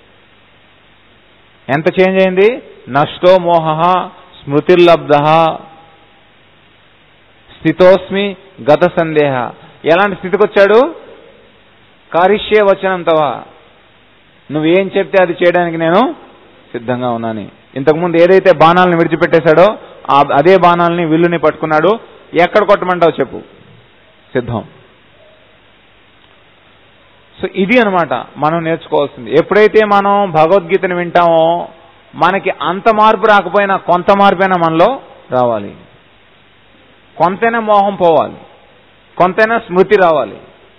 ఎంత చేంజ్ అయింది నష్టో మోహ స్మృతిర్లబ్ధ స్థితోస్మి గత సందేహ ఎలాంటి స్థితికి వచ్చాడు కారిష్యే వచనంతవా నువ్వేం చెప్తే అది చేయడానికి నేను సిద్ధంగా ఉన్నాను ఇంతకుముందు ఏదైతే బాణాలను విడిచిపెట్టేశాడో ఆ అదే బాణాలని విల్లుని పట్టుకున్నాడు ఎక్కడ కొట్టమంటావు చెప్పు సిద్ధం సో ఇది అనమాట మనం నేర్చుకోవాల్సింది ఎప్పుడైతే మనం భగవద్గీతను వింటామో మనకి అంత మార్పు రాకపోయినా కొంత మార్పైనా మనలో రావాలి కొంతైనా మోహం పోవాలి కొంతైనా స్మృతి రావాలి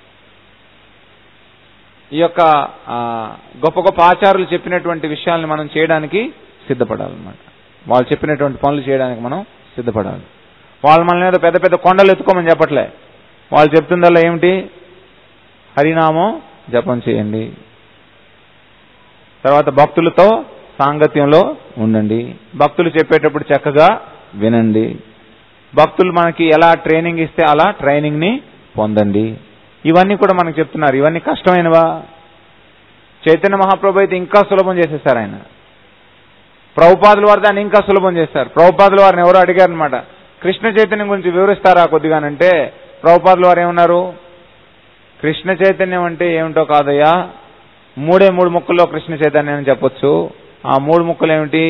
ఈ యొక్క ఆ, గొప్ప గొప్ప ఆచారులు చెప్పినటువంటి విషయాల్ని మనం చేయడానికి సిద్ధపడాలన్నమాట వాళ్ళు చెప్పినటువంటి పనులు చేయడానికి మనం సిద్ధపడాలి వాళ్ళు మన మీద పెద్ద పెద్ద కొండలు ఎత్తుకోమని చెప్పట్లే వాళ్ళు చెప్తుందల్లా ఏమిటి హరినామం జపం చేయండి తర్వాత భక్తులతో సాంగత్యంలో ఉండండి భక్తులు చెప్పేటప్పుడు చక్కగా వినండి భక్తులు మనకి ఎలా ట్రైనింగ్ ఇస్తే అలా ట్రైనింగ్ ని పొందండి ఇవన్నీ కూడా మనకు చెప్తున్నారు ఇవన్నీ కష్టమైనవా చైతన్య మహాప్రభు అయితే ఇంకా సులభం చేసేసారు ఆయన ప్రభుపాదుల వారు దాన్ని ఇంకా సులభం చేస్తారు ప్రభుపాదుల వారిని ఎవరో అడిగారు అనమాట కృష్ణ చైతన్యం గురించి వివరిస్తారా కొద్దిగానంటే ప్రభుపాదుల వారు ఏమన్నారు కృష్ణ చైతన్యం అంటే ఏమిటో కాదయ్యా మూడే మూడు ముక్కల్లో కృష్ణ చైతన్యం అని చెప్పొచ్చు ఆ మూడు ముక్కలు ఏమిటి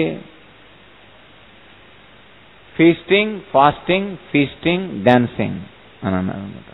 ఫీస్టింగ్ ఫాస్టింగ్ ఫీస్టింగ్ డాన్సింగ్ అని అన్నారు అనమాట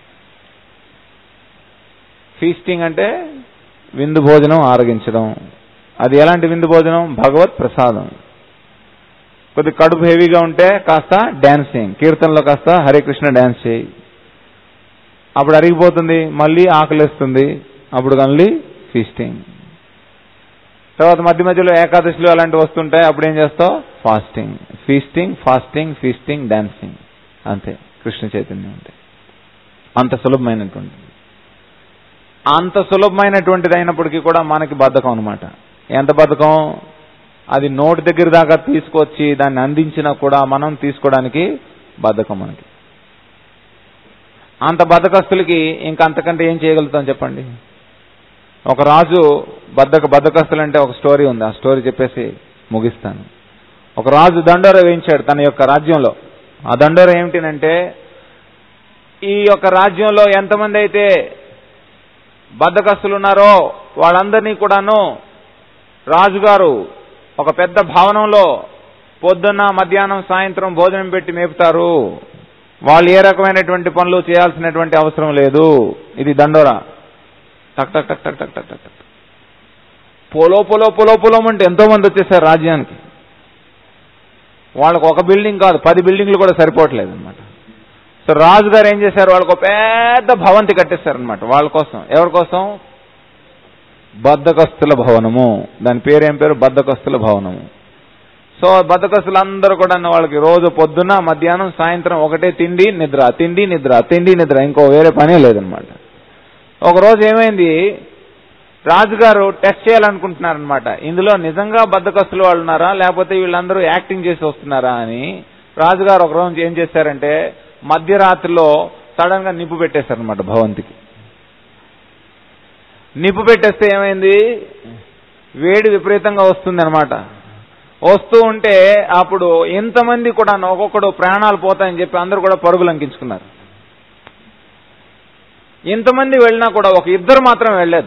ఫీస్టింగ్ అంటే విందు భోజనం ఆరగించడం అది ఎలాంటి విందు భోజనం భగవత్ ప్రసాదం కొద్ది కడుపు హెవీగా ఉంటే కాస్త డాన్సింగ్ కీర్తనలో కాస్త హరే కృష్ణ డాన్స్ చేయి అప్పుడు అరిగిపోతుంది మళ్ళీ ఆకలిస్తుంది అప్పుడు మళ్ళీ ఫీస్టింగ్ తర్వాత మధ్య మధ్యలో ఏకాదశిలో అలాంటివి వస్తుంటాయి అప్పుడు ఏం చేస్తావు fasting feasting fasting feasting dancing అంతే కృష్ణ చైతన్యం అంటే అంత సులభమైనటువంటిది అంత సులభమైనటువంటిది అయినప్పటికీ కూడా మనకి బద్ధకం అనమాట ఎంత బద్ధకం అది నోటి దగ్గర దాకా తీసుకొచ్చి దాన్ని అందించినా కూడా మనం తీసుకోవడానికి బద్ధకం మనకి అంత బద్ధకస్తులకి ఇంకా అంతకంటే ఏం చేయగలుగుతాం చెప్పండి ఒక రాజు బద్దక బద్దకస్తులు అంటే ఒక స్టోరీ ఉంది ఆ స్టోరీ చెప్పేసి ముగిస్తాను ఒక రాజు దండోర వేయించాడు తన యొక్క రాజ్యంలో ఆ దండోర ఏమిటినంటే ఈ యొక్క రాజ్యంలో ఎంతమంది అయితే బద్దకస్తులు ఉన్నారో వాళ్ళందరినీ కూడాను రాజుగారు ఒక పెద్ద భవనంలో పొద్దున్న మధ్యాహ్నం సాయంత్రం భోజనం పెట్టి మేపుతారు వాళ్ళు ఏ రకమైనటువంటి పనులు చేయాల్సినటువంటి అవసరం లేదు ఇది దండోరా టక్ టక్ టక్ టక్ టక్ టక్ టక్ టక్ పొలో పొలో పొలో పొలం అంటే ఎంతో మంది వచ్చేసారు రాజ్యానికి వాళ్ళకు ఒక బిల్డింగ్ కాదు పది బిల్డింగ్లు కూడా సరిపోవట్లేదు అనమాట సో రాజు గారు ఏం చేశారు వాళ్ళకు ఒక పెద్ద భవంతి కట్టేశారు అనమాట వాళ్ళ కోసం ఎవరి కోసం బద్దకస్తుల భవనము దాని పేరు ఏం పేరు బద్దకస్తుల భవనము సో బద్దకస్తులు అందరూ కూడా వాళ్ళకి రోజు పొద్దున మధ్యాహ్నం సాయంత్రం ఒకటే తిండి నిద్ర తిండి నిద్ర తిండి నిద్ర ఇంకో వేరే పనే లేదనమాట ఒక రోజు ఏమైంది రాజుగారు టెస్ట్ చేయాలనుకుంటున్నారనమాట ఇందులో నిజంగా బద్దకస్తులు వాళ్ళు ఉన్నారా లేకపోతే వీళ్ళందరూ యాక్టింగ్ చేసి వస్తున్నారా అని రాజుగారు ఒక రోజు ఏం చేశారంటే మధ్యరాత్రిలో సడన్ గా నిప్పు పెట్టేశారనమాట భవంతికి నిప్పు పెట్టేస్తే ఏమైంది వేడి విపరీతంగా వస్తుంది అనమాట వస్తూ ఉంటే అప్పుడు ఎంతమంది కూడా ఒక్కొక్కడు ప్రాణాలు పోతాయని చెప్పి అందరూ కూడా పరుగులు అంకించుకున్నారు ఎంతమంది వెళ్ళినా కూడా ఒక ఇద్దరు మాత్రం వెళ్ళలేదు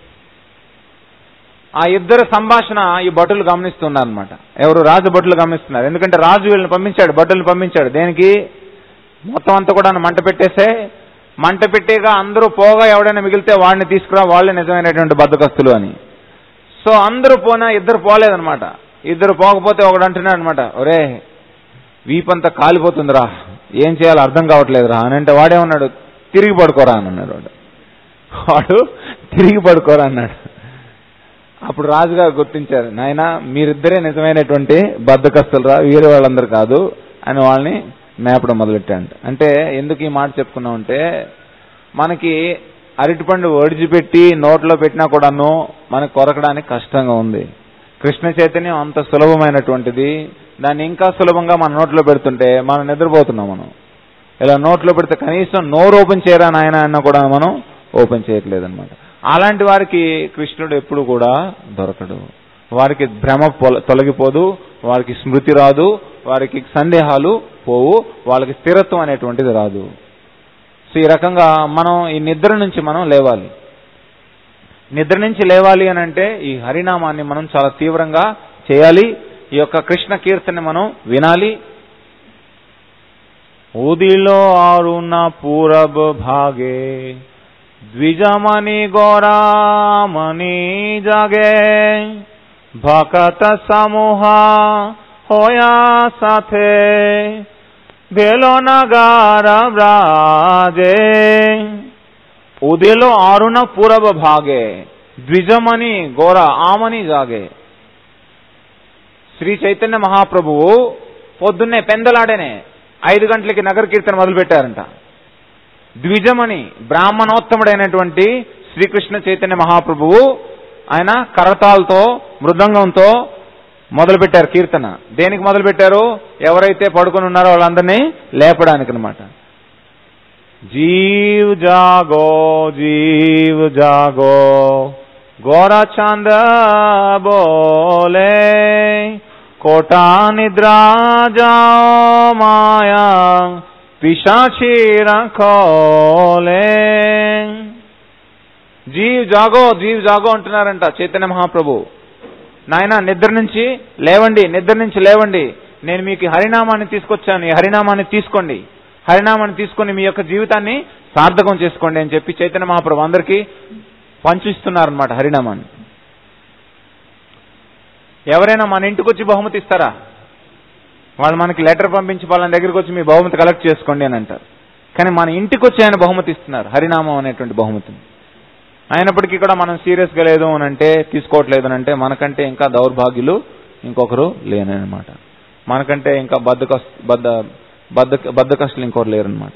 ఆ ఇద్దరు సంభాషణ ఈ భటులు గమనిస్తున్నారు అనమాట ఎవరు రాజు భటులు గమనిస్తున్నారు ఎందుకంటే రాజు వీళ్ళని పంపించాడు భటులను పంపించాడు దేనికి మొత్తం అంతా కూడా మంట పెట్టేసే మంట పెట్టేగా అందరూ పోగా ఎవడైనా మిగిలితే వాడిని తీసుకురా వాళ్ళే నిజమైనటువంటి బద్దకస్తులు అని సో అందరూ పోనా ఇద్దరు పోలేదనమాట ఇద్దరు పోకపోతే ఒకడు అంటున్నాడు అనమాట ఒరే వీపంతా కాలిపోతుందిరా ఏం చేయాలో అర్థం కావట్లేదురా అని అంటే వాడేమన్నాడు తిరిగి పడుకోరా అని అన్నాడు వాడు వాడు తిరిగి పడుకోరు అన్నాడు అప్పుడు రాజుగారు గుర్తించారు నాయన మీరిద్దరే నిజమైనటువంటి బద్దకస్తులరా వేరే వాళ్ళందరూ కాదు అని వాళ్ళని మేపడం మొదలెట్టాడు అంటే ఎందుకు ఈ మాట చెప్పుకున్నామంటే మనకి అరటిపండు ఒడిచిపెట్టి నోట్లో పెట్టినా కూడాను మనకు కొరకడానికి కష్టంగా ఉంది కృష్ణ చైతన్యం అంత సులభమైనటువంటిది దాన్ని ఇంకా సులభంగా మన నోట్లో పెడుతుంటే మనం నిద్రపోతున్నాం మనం ఇలా నోట్లో పెడితే కనీసం నోరు ఓపెన్ చేయరా నాయన అన్న కూడా మనం ఓపెన్ చేయట్లేదు అనమాట అలాంటి వారికి కృష్ణుడు ఎప్పుడు కూడా దొరకడు వారికి భ్రమ పొల- తొలగిపోదు వారికి స్మృతి రాదు వారికి సందేహాలు పోవు వాళ్ళకి స్థిరత్వం అనేటువంటిది రాదు సో ఈ రకంగా మనం ఈ నిద్ర నుంచి మనం లేవాలి నిద్ర నుంచి లేవాలి అని అంటే ఈ హరినామాన్ని మనం చాలా తీవ్రంగా చేయాలి ఈ యొక్క కృష్ణ కీర్తన మనం వినాలి ఉదిలో ఆరున పూరబ్ భాగే ద్విజమణి గౌరామణి జాగే భకత సమూహ హోయా సాథే ભેલો નગાર વ્રાજે ઉદેલો આરુણ પૂરબ ભાગે ద్విజమని గోర ఆమని జాగే శ్రీ చైతన్య మహాప్రభువు పొద్దున్నే పెందలాడేనే ఐదు గంటలకి నగర కీర్తన మొదలుపెట్టారంట ద్విజమని బ్రాహ్మణోత్తముడైనటువంటి శ్రీకృష్ణ చైతన్య మహాప్రభువు ఆయన కరతాలతో మృదంగంతో మొదలుపెట్టారు కీర్తన దేనికి మొదలుపెట్టారు ఎవరైతే పడుకొని ఉన్నారో వాళ్ళందరినీ లేపడానికి అనమాట జీవ్ జాగో జీవ్ జాగో గోరా చాంద బోలే కోటా నిద్రా జాओ మాయా పిశాచి రఖోలే జీవ్ జాగో జీవ్ జాగో అంటున్నారంట చైతన్య మహాప్రభు నాయన నిద్ర నుంచి లేవండి నిద్ర నుంచి లేవండి నేను మీకు ఈ హరినామాన్ని తీసుకొచ్చాను ఈ హరినామాన్ని తీసుకోండి హరినామాన్ని తీసుకొని మీ యొక్క జీవితాన్ని సార్థకం చేసుకోండి అని చెప్పి చైతన్య మహాప్రభు అందరికీ పంచిస్తున్నారనమాట హరినామాన్ని ఎవరైనా మన ఇంటికి వచ్చి బహుమతి ఇస్తారా వాళ్ళు మనకి లెటర్ పంపించి వాళ్ళ దగ్గరికి వచ్చి మీ బహుమతి కలెక్ట్ చేసుకోండి అని అంటారు కానీ మన ఇంటికి వచ్చి ఆయన బహుమతి ఇస్తున్నారు హరినామం అనేటువంటి బహుమతిని అయినప్పటికీ కూడా మనం సీరియస్ గా లేదు అని అంటే తీసుకోవట్లేదు అని అంటే మనకంటే ఇంకా దౌర్భాగ్యులు ఇంకొకరు లేనమాట మనకంటే ఇంకా బద్దక బద్ద బద్ద బద్దకస్తులు ఇంకొకరు లేరనమాట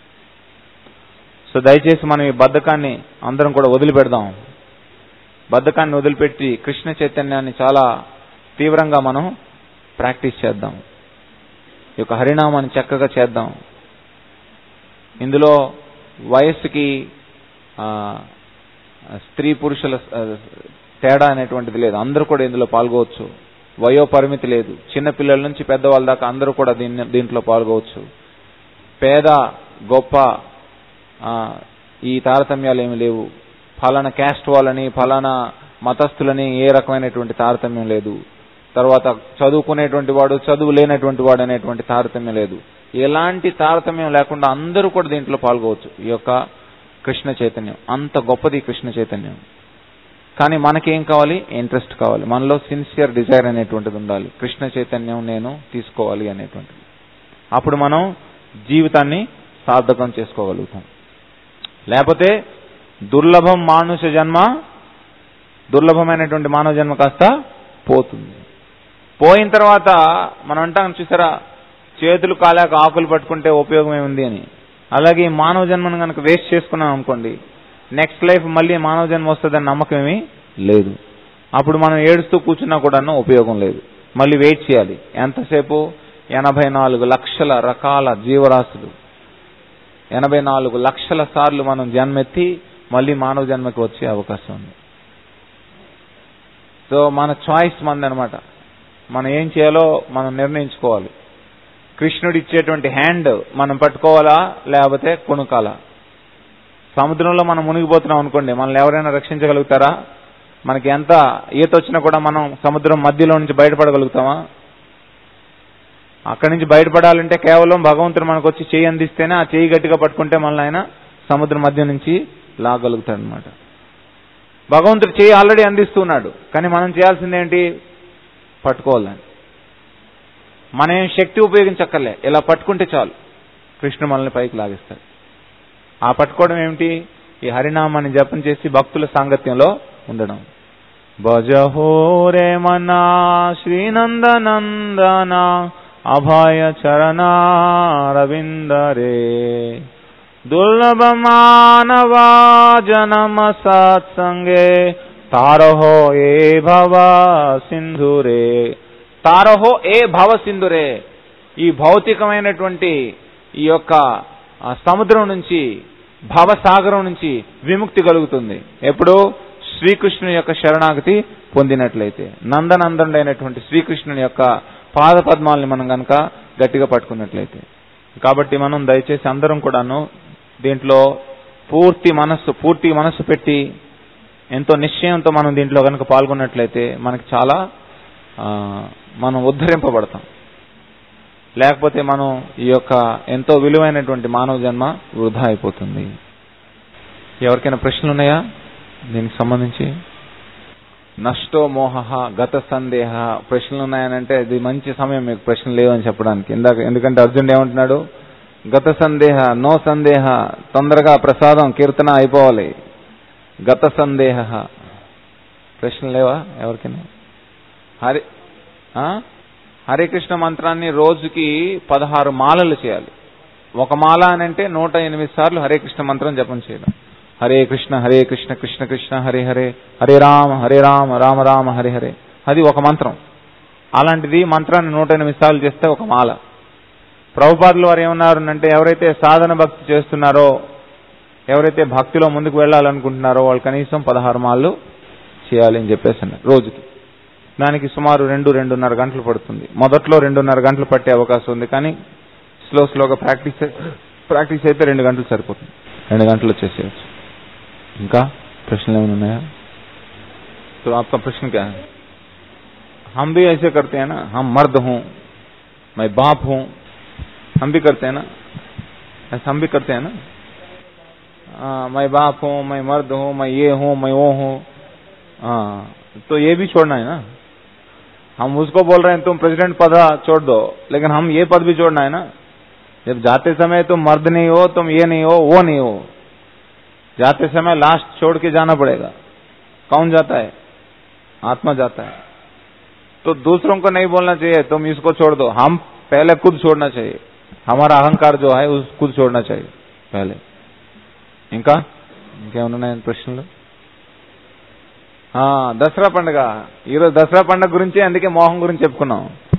సో దయచేసి మనం ఈ బద్ధకాన్ని అందరం కూడా వదిలిపెడదాం బద్ధకాన్ని వదిలిపెట్టి కృష్ణ చైతన్యాన్ని చాలా తీవ్రంగా మనం ప్రాక్టీస్ చేద్దాం ఈ యొక్క హరినామాన్ని చక్కగా చేద్దాం ఇందులో వయస్సుకి ఆ, స్త్రీ పురుషుల ఆ, తేడా అనేటువంటిది లేదు అందరూ కూడా ఇందులో పాల్గొవచ్చు వయో పరిమితి లేదు చిన్న పిల్లల నుంచి పెద్దవాళ్ళ దాకా అందరూ కూడా దీన్ని దీంట్లో పాల్గొవచ్చు పేద గొప్ప ఆ, ఈ తారతమ్యాలు ఏమి లేవు ఫలానా క్యాస్ట్ వాళ్ళని ఫలానా మతస్థులని ఏ రకమైనటువంటి తారతమ్యం లేదు తర్వాత చదువుకునేటువంటి వాడు చదువు లేనటువంటి వాడు అనేటువంటి తారతమ్యం లేదు ఎలాంటి తారతమ్యం లేకుండా అందరూ కూడా దీంట్లో పాల్గొవచ్చు ఈ యొక్క కృష్ణ చైతన్యం అంత గొప్పది ఈ కృష్ణ చైతన్యం కానీ మనకేం కావాలి ఇంట్రెస్ట్ కావాలి మనలో సిన్సియర్ డిజైర్ అనేటువంటిది ఉండాలి కృష్ణ చైతన్యం నేను తీసుకోవాలి అనేటువంటిది అప్పుడు మనం జీవితాన్ని సార్థకం చేసుకోగలుగుతాం లేకపోతే దుర్లభం మానుష జన్మ దుర్లభమైనటువంటి మానవ జన్మ కాస్త పోతుంది పోయిన తర్వాత మనం అంటాం చూసారా చేతులు కాలాక ఆకులు పట్టుకుంటే ఉపయోగం ఏముంది అని అలాగే ఈ మానవ జన్మను కనుక వేస్ట్ చేసుకున్నాం అనుకోండి నెక్స్ట్ లైఫ్ మళ్ళీ మానవ జన్మ వస్తుందని నమ్మకం ఏమీ లేదు అప్పుడు మనం ఏడుస్తూ కూర్చున్నా కూడా ఉపయోగం లేదు మళ్ళీ వెయిట్ చేయాలి ఎంతసేపు ఎనభై నాలుగు లక్షల రకాల జీవరాశులు ఎనభై నాలుగు లక్షల సార్లు మనం జన్మెత్తి మళ్ళీ మానవ జన్మకి వచ్చే అవకాశం ఉంది సో మన చాయిస్ మంది అనమాట మనం ఏం చేయాలో మనం నిర్ణయించుకోవాలి కృష్ణుడు ఇచ్చేటువంటి హ్యాండ్ మనం పట్టుకోవాలా లేకపోతే కొనుక్కాలా సముద్రంలో మనం మునిగిపోతున్నాం అనుకోండి మనల్ని ఎవరైనా రక్షించగలుగుతారా మనకి ఎంత ఈత వచ్చినా కూడా మనం సముద్రం మధ్యలో నుంచి బయటపడగలుగుతామా అక్కడి నుంచి బయటపడాలంటే కేవలం భగవంతుడు మనకు వచ్చి చేయి అందిస్తేనే ఆ చేయి గట్టిగా పట్టుకుంటే మనల్ని ఆయన సముద్రం మధ్య నుంచి లాగలుగుతాడు అనమాట భగవంతుడు చేయి ఆల్రెడీ అందిస్తున్నాడు కానీ మనం చేయాల్సింది ఏంటి పట్టుకోవాలని మనం ఏం శక్తి ఉపయోగించక్కర్లే ఇలా పట్టుకుంటే చాలు కృష్ణుడు మనల్ని పైకి లాగిస్తాడు ఆ పట్టుకోవడం ఏమిటి ఈ హరినామాన్ని జపం చేసి భక్తుల సాంగత్యంలో ఉండడం భజహో రే మనా శ్రీనందనందన అభయ చరణారవిందరే దుర్లభ మానవా జనమ సత్సంగే తారహో ఏ భవ సింధురే తారహో ఏ భవ సింధురే ఈ భౌతికమైనటువంటి ఈ యొక్క ఆ, సముద్రం నుంచి భవసాగరం నుంచి విముక్తి కలుగుతుంది ఎప్పుడు శ్రీకృష్ణుని యొక్క శరణాగతి పొందినట్లయితే నందనందనుడైనటువంటి శ్రీకృష్ణుని యొక్క పాద పద్మాలని మనం గనక గట్టిగా పట్టుకున్నట్లయితే కాబట్టి మనం దయచేసి అందరం కూడాను దీంట్లో పూర్తి మనస్సు పూర్తి మనస్సు పెట్టి ఎంతో నిశ్చయంతో మనం దీంట్లో కనుక పాల్గొన్నట్లయితే మనకి చాలా ఆ, మనం ఉద్ధరింపబడతాం లేకపోతే మనం ఈ యొక్క ఎంతో విలువైనటువంటి మానవ జన్మ వృధా అయిపోతుంది ఎవరికైనా ప్రశ్నలు ఉన్నాయా దీనికి సంబంధించి నష్టో మోహ గత సందేహ ప్రశ్నలు ఉన్నాయనంటే ఇది మంచి సమయం మీకు ప్రశ్నలు లేవని చెప్పడానికి ఇందాక ఎందుకంటే అర్జునుడు ఏమంటున్నాడు గత సందేహ నో సందేహ తొందరగా ప్రసాదం కీర్తన అయిపోవాలి గత సందేహ ప్రశ్నలు లేవా ఎవరికైనా హరి ఆ? హరే కృష్ణ మంత్రాన్ని రోజుకి పదహారు మాలలు చేయాలి ఒక మాల అని అంటే నూట ఎనిమిది సార్లు హరే కృష్ణ మంత్రం జపం చేయడం హరే కృష్ణ హరే కృష్ణ కృష్ణ కృష్ణ హరే హరే హరే రామ హరే రామ రామ రామ హరే హరే అది ఒక మంత్రం అలాంటిది మంత్రాన్ని నూట ఎనిమిది సార్లు చేస్తే ఒక మాల ప్రభుపాదులు వారు ఏమన్నారు అంటే ఎవరైతే సాధన భక్తి చేస్తున్నారో ఎవరైతే భక్తిలో ముందుకు వెళ్ళాలనుకుంటున్నారో వాళ్ళు కనీసం పదహారు మాళ్ళు చేయాలి అని చెప్పేసి అన్నారు రోజుకి దానికి సుమారు రెండు రెండున్నర గంటలు పడుతుంది మొదట్లో రెండున్నర గంటలు పట్టే అవకాశం ఉంది కానీ స్లో స్లోగా ప్రాక్టీస్ ప్రాక్టీస్ అయితే రెండు గంటలు సరిపోతుంది రెండు గంటలు వచ్చేసేయచ్చు ఇంకా ప్రశ్నలు ఏమైనా ఉన్నాయా तो आपका प्रश्न क्या है हम भी ऐसे करते हैं ना हम मर्द हूं मैं बाप हूं हम भी करते हैं ना ऐसा हम भी करते हैं ना आ, मैं बाप हूं मैं मर्द हूं मैं ये हूं मैं वो हूं हाँ तो ये भी छोड़ना है ना हम उसको बोल रहे हैं तुम प्रेसिडेंट पद छोड़ दो लेकिन हम ये पद भी छोड़ना है ना जब जाते समय तुम मर्द नहीं हो तुम ये नहीं हो वो नहीं हो जाते समय लास्ट छोड़ के जाना पड़ेगा कौन जाता है आत्मा जाता है तो दूसरों को नहीं बोलना चाहिए तुम इसको छोड़ दो हम पहले खुद छोड़ना चाहिए हमारा अहंकार जो है उस खुद छोड़ना चाहिए पहले ఇంకా ఇంకేమైనా ఉన్నాయని ప్రశ్నలు ఆ, దసరా పండుగ ఈరోజు దసరా పండుగ గురించి అందుకే మోహం గురించి చెప్పుకున్నాం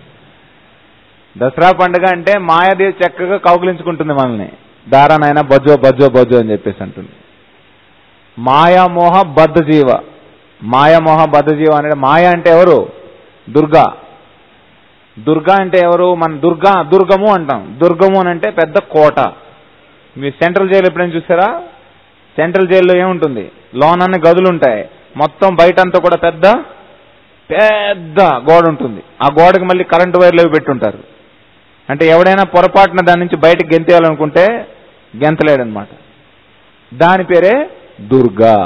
దసరా పండుగ అంటే మాయాదేవి చక్కగా కౌగిలించుకుంటుంది మనల్ని దారానైనా బజ్జో బజ్జో బజ్జో అని చెప్పేసి అంటుంది మాయామోహ బద్ధ జీవ మాయామోహ బద్ధ జీవ అంటే మాయ అంటే ఎవరు దుర్గా దుర్గా అంటే ఎవరు మన దుర్గా దుర్గము అంటాం దుర్గము అని అంటే పెద్ద కోట మీరు సెంట్రల్ జైలు ఎప్పుడైనా చూసారా సెంట్రల్ జైల్లో ఏముంటుంది లోన్ అన్ని గదులు ఉంటాయి మొత్తం బయట అంతా కూడా పెద్ద పెద్ద గోడ ఉంటుంది ఆ గోడకి మళ్ళీ కరెంటు వైర్లు అవి పెట్టుంటారు అంటే ఎవడైనా పొరపాటున దాని నుంచి బయటకు గెంతేయాలనుకుంటే గెంతలేడనమాట దాని పేరే దుర్గా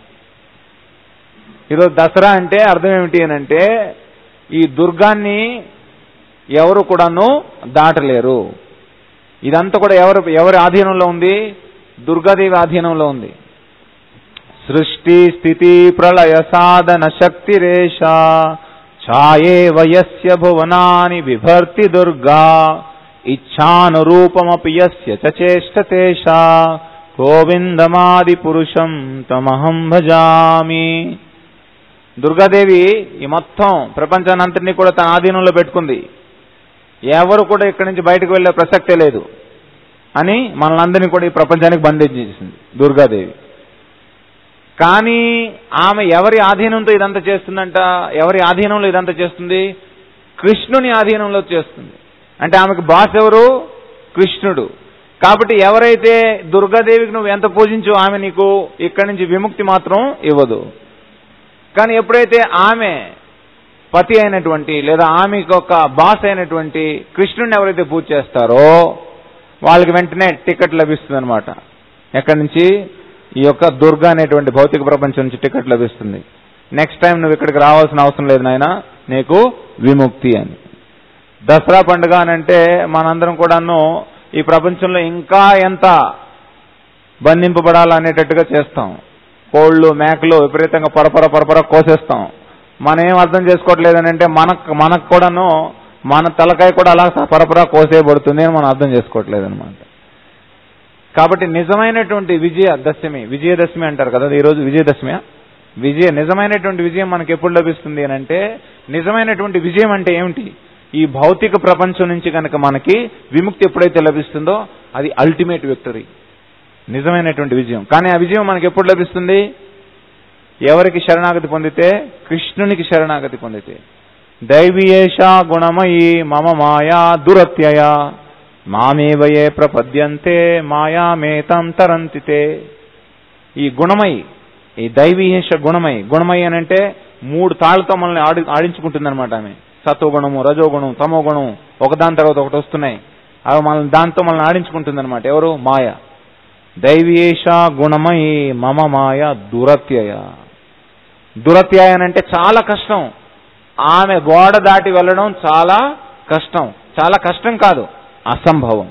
ఈరోజు దసరా అంటే అర్థం ఏమిటి అని అంటే ఈ దుర్గాన్ని ఎవరు కూడాను దాటలేరు ఇదంతా కూడా ఎవరు ఎవరి ఆధీనంలో ఉంది దుర్గాదేవి ఆధీనంలో ఉంది సృష్టి స్థితి ప్రళయ సాధన శక్తి రేష ఛాయే వయస్య భువనాని బిభర్తి దుర్గా ఇచ్ఛానురూపమపి యస్య చ చేష్టతేషా గోవిందమాది పురుషం తమహం భజామి దుర్గాదేవి ఈ మొత్తం ప్రపంచానంతటినీ కూడా తన ఆధీనంలో పెట్టుకుంది ఎవరు కూడా ఇక్కడి నుంచి బయటకు వెళ్లే ప్రసక్తే లేదు అని మనలందరినీ కూడా ఈ ప్రపంచానికి బంధించేసింది దుర్గాదేవి కానీ ఆమె ఎవరి ఆధీనంతో ఇదంతా చేస్తుందంట ఎవరి ఆధీనంలో ఇదంతా చేస్తుంది కృష్ణుని ఆధీనంలో చేస్తుంది అంటే ఆమెకు బాస్ ఎవరు కృష్ణుడు కాబట్టి ఎవరైతే దుర్గాదేవికి నువ్వు ఎంత పూజించు ఆమె నీకు ఇక్కడి నుంచి విముక్తి మాత్రం ఇవ్వదు కానీ ఎప్పుడైతే ఆమె పతి అయినటువంటి లేదా ఆమెకు ఒక బాస్ అయినటువంటి కృష్ణుడిని ఎవరైతే పూజ చేస్తారో వాళ్ళకి వెంటనే టికెట్ లభిస్తుంది అనమాట ఎక్కడి నుంచి ఈ యొక్క దుర్గా అనేటువంటి భౌతిక ప్రపంచం నుంచి టికెట్ లభిస్తుంది నెక్స్ట్ టైం నువ్వు ఇక్కడికి రావాల్సిన అవసరం లేదు నాయన నీకు విముక్తి అని దసరా పండుగ అని అంటే మనందరం కూడాను ఈ ప్రపంచంలో ఇంకా ఎంత బంధింపబడాలనేటట్టుగా చేస్తాం కోళ్ళు మేకలు విపరీతంగా పరపర పరపర కోసేస్తాం మనం ఏం అర్థం చేసుకోవట్లేదని అంటే మనకు మనకు కూడాను మన తలకాయ కూడా అలా పరపర కోసేయబడుతుంది అని మనం అర్థం చేసుకోవట్లేదు అనమాట కాబట్టి నిజమైనటువంటి విజయ దశమి విజయదశమి అంటారు కదా ఈరోజు విజయదశమి విజయ నిజమైనటువంటి విజయం మనకి ఎప్పుడు లభిస్తుంది అని అంటే నిజమైనటువంటి విజయం అంటే ఏమిటి ఈ భౌతిక ప్రపంచం నుంచి కనుక మనకి విముక్తి ఎప్పుడైతే లభిస్తుందో అది అల్టిమేట్ విక్టరీ నిజమైనటువంటి విజయం కానీ ఆ విజయం మనకి ఎప్పుడు లభిస్తుంది ఎవరికి శరణాగతి పొందితే కృష్ణునికి శరణాగతి పొందితే దైవీయేష గుణమయీ మమ మాయా దురత్యయ మామేవయే ప్రపద్యంతే మాయామేతం తరంతితే ఈ గుణమయి ఈ దైవీయేష గుణమయి గుణమయి అని అంటే మూడు తాళ్లతో మనల్ని ఆడి ఆడించుకుంటుంది అనమాట ఆమె సత్వగుణము రజోగుణం తమో గుణం ఒకదాని తర్వాత ఒకటి వస్తున్నాయి అవి మనల్ని దాంతో మనల్ని ఆడించుకుంటుంది అనమాట ఎవరు మాయ దైవీయేష గుణమయి మమ మాయ దురత్యయ దురత్యయ అని అంటే చాలా కష్టం ఆమె గోడ దాటి వెళ్ళడం చాలా కష్టం చాలా కష్టం కాదు అసంభవం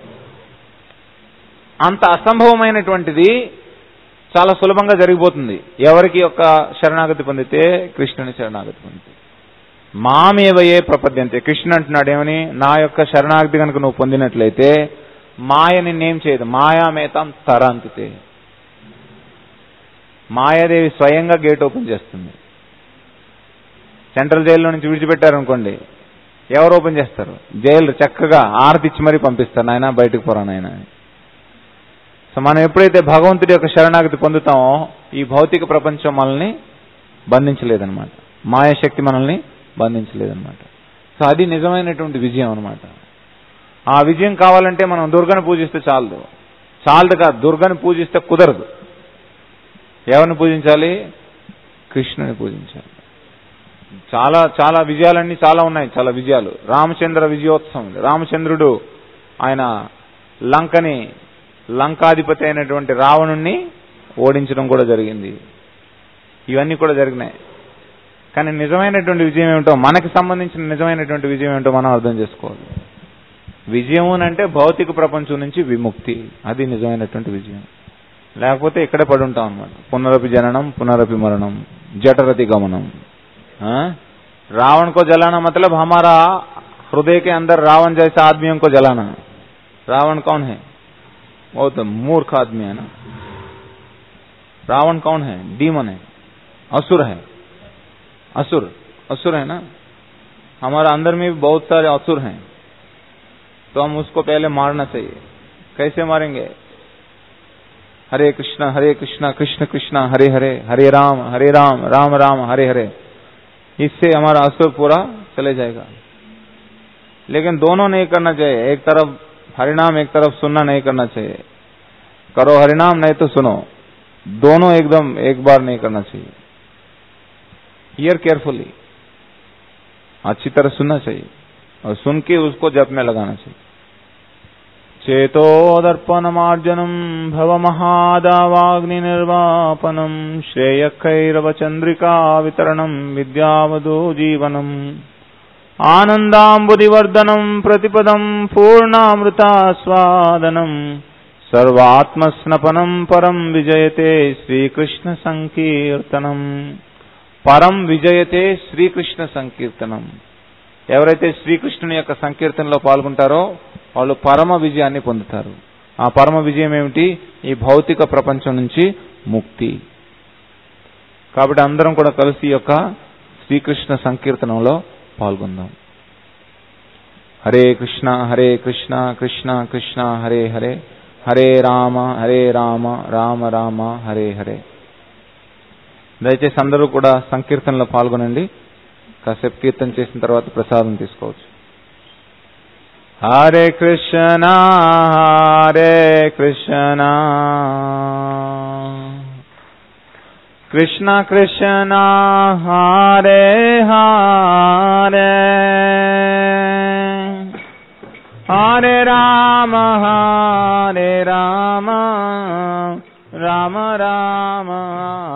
అంత అసంభవమైనటువంటిది చాలా సులభంగా జరిగిపోతుంది ఎవరికి యొక్క శరణాగతి పొందితే కృష్ణుని శరణాగతి పొందితే మామేవయే ప్రపద్యంతే కృష్ణుడు అంటున్నాడు ఏమని నా యొక్క శరణాగతి కనుక నువ్వు పొందినట్లయితే మాయ నిన్నేం చేయదు మాయామేతం తరాంతితే మాయాదేవి స్వయంగా గేట్ ఓపెన్ చేస్తుంది సెంట్రల్ జైల్లో నుంచి విడిచిపెట్టారనుకోండి ఎవరు ఓపెన్ చేస్తారు జైలు చక్కగా ఆరతిచ్చి మరీ పంపిస్తారు నాయన బయటకు పోరా నాయన సో మనం ఎప్పుడైతే భగవంతుడి యొక్క శరణాగతి పొందుతామో ఈ భౌతిక ప్రపంచం మనల్ని బంధించలేదన్నమాట మాయాశక్తి మనల్ని బంధించలేదన్నమాట సో అది నిజమైనటువంటి విజయం అనమాట ఆ విజయం కావాలంటే మనం దుర్గను పూజిస్తే చాలదు చాలదు కాదు దుర్గను పూజిస్తే కుదరదు ఎవరిని పూజించాలి కృష్ణుని పూజించాలి చాలా చాలా విజయాలన్నీ చాలా ఉన్నాయి చాలా విజయాలు రామచంద్ర విజయోత్సవం రామచంద్రుడు ఆయన లంకని లంకాధిపతి అయినటువంటి రావణుణ్ణి ఓడించడం కూడా జరిగింది ఇవన్నీ కూడా జరిగినాయి కానీ నిజమైనటువంటి విజయం ఏమిటో మనకి సంబంధించిన నిజమైనటువంటి విజయం ఏమిటో మనం అర్థం చేసుకోవాలి విజయం అంటే భౌతిక ప్రపంచం నుంచి విముక్తి అది నిజమైనటువంటి విజయం లేకపోతే ఇక్కడే పడి ఉంటాం అనమాట పునరపి జననం పునరపి మరణం జఠరతి గమనం रावण को जलाना मतलब हमारा हृदय के अंदर रावण जैसा आदमियों को जलाना रावण कौन है वो तो मूर्ख आदमी है ना रावण कौन है डीमन है असुर है असुर असुर है ना हमारा अंदर में भी बहुत सारे असुर हैं तो हम उसको पहले मारना चाहिए कैसे मारेंगे हरे कृष्णा हरे कृष्णा कृष्ण कृष्णा हरे हरे हरे राम हरे राम राम राम हरे हरे इससे हमारा असुर पूरा चले जाएगा लेकिन दोनों नहीं करना चाहिए एक तरफ हरिनाम एक तरफ सुनना नहीं करना चाहिए करो हरिनाम नहीं तो सुनो दोनों एकदम एक बार नहीं करना चाहिए हियर केयरफुली अच्छी तरह सुनना चाहिए और सुन के उसको जप में लगाना चाहिए चेतोदर्पणमार्जनम भवमहादावाग्नि निर्वापनम श्रेयखैरव चंद्रिका वितरणम विद्यावधो जीवनम आनन्दाम्बुदिवर्धनम प्रतिपदम पूर्णामृतास्वादनम सर्वात्मस्नपनम परम विजयते श्रीकृष्ण సంకీర్తనం పరం విజయతే శ్రీకృష్ణ సంకీర్తనం ఎవరైతే శ్రీకృష్ణుని యొక్క సంకీర్తనలో పాల్గొంటారో వాళ్ళు పరమ విజయాన్ని పొందుతారు ఆ పరమ విజయం ఏమిటి ఈ భౌతిక ప్రపంచం నుంచి ముక్తి కాబట్టి అందరం కూడా కలిసి ఈ యొక్క శ్రీకృష్ణ సంకీర్తనంలో పాల్గొందాం హరే కృష్ణ హరే కృష్ణ కృష్ణ కృష్ణ హరే హరే హరే రామ హరే రామ రామ రామ హరే హరే దయచేసి అందరూ కూడా సంకీర్తనలో పాల్గొనండి కాసేపు కీర్తన చేసిన తర్వాత ప్రసాదం తీసుకోవచ్చు హరే కృష్ణ హరే కృష్ణ కృష్ణ కృష్ణ హరే హరే హరే రామ హరే రామ రామ రామ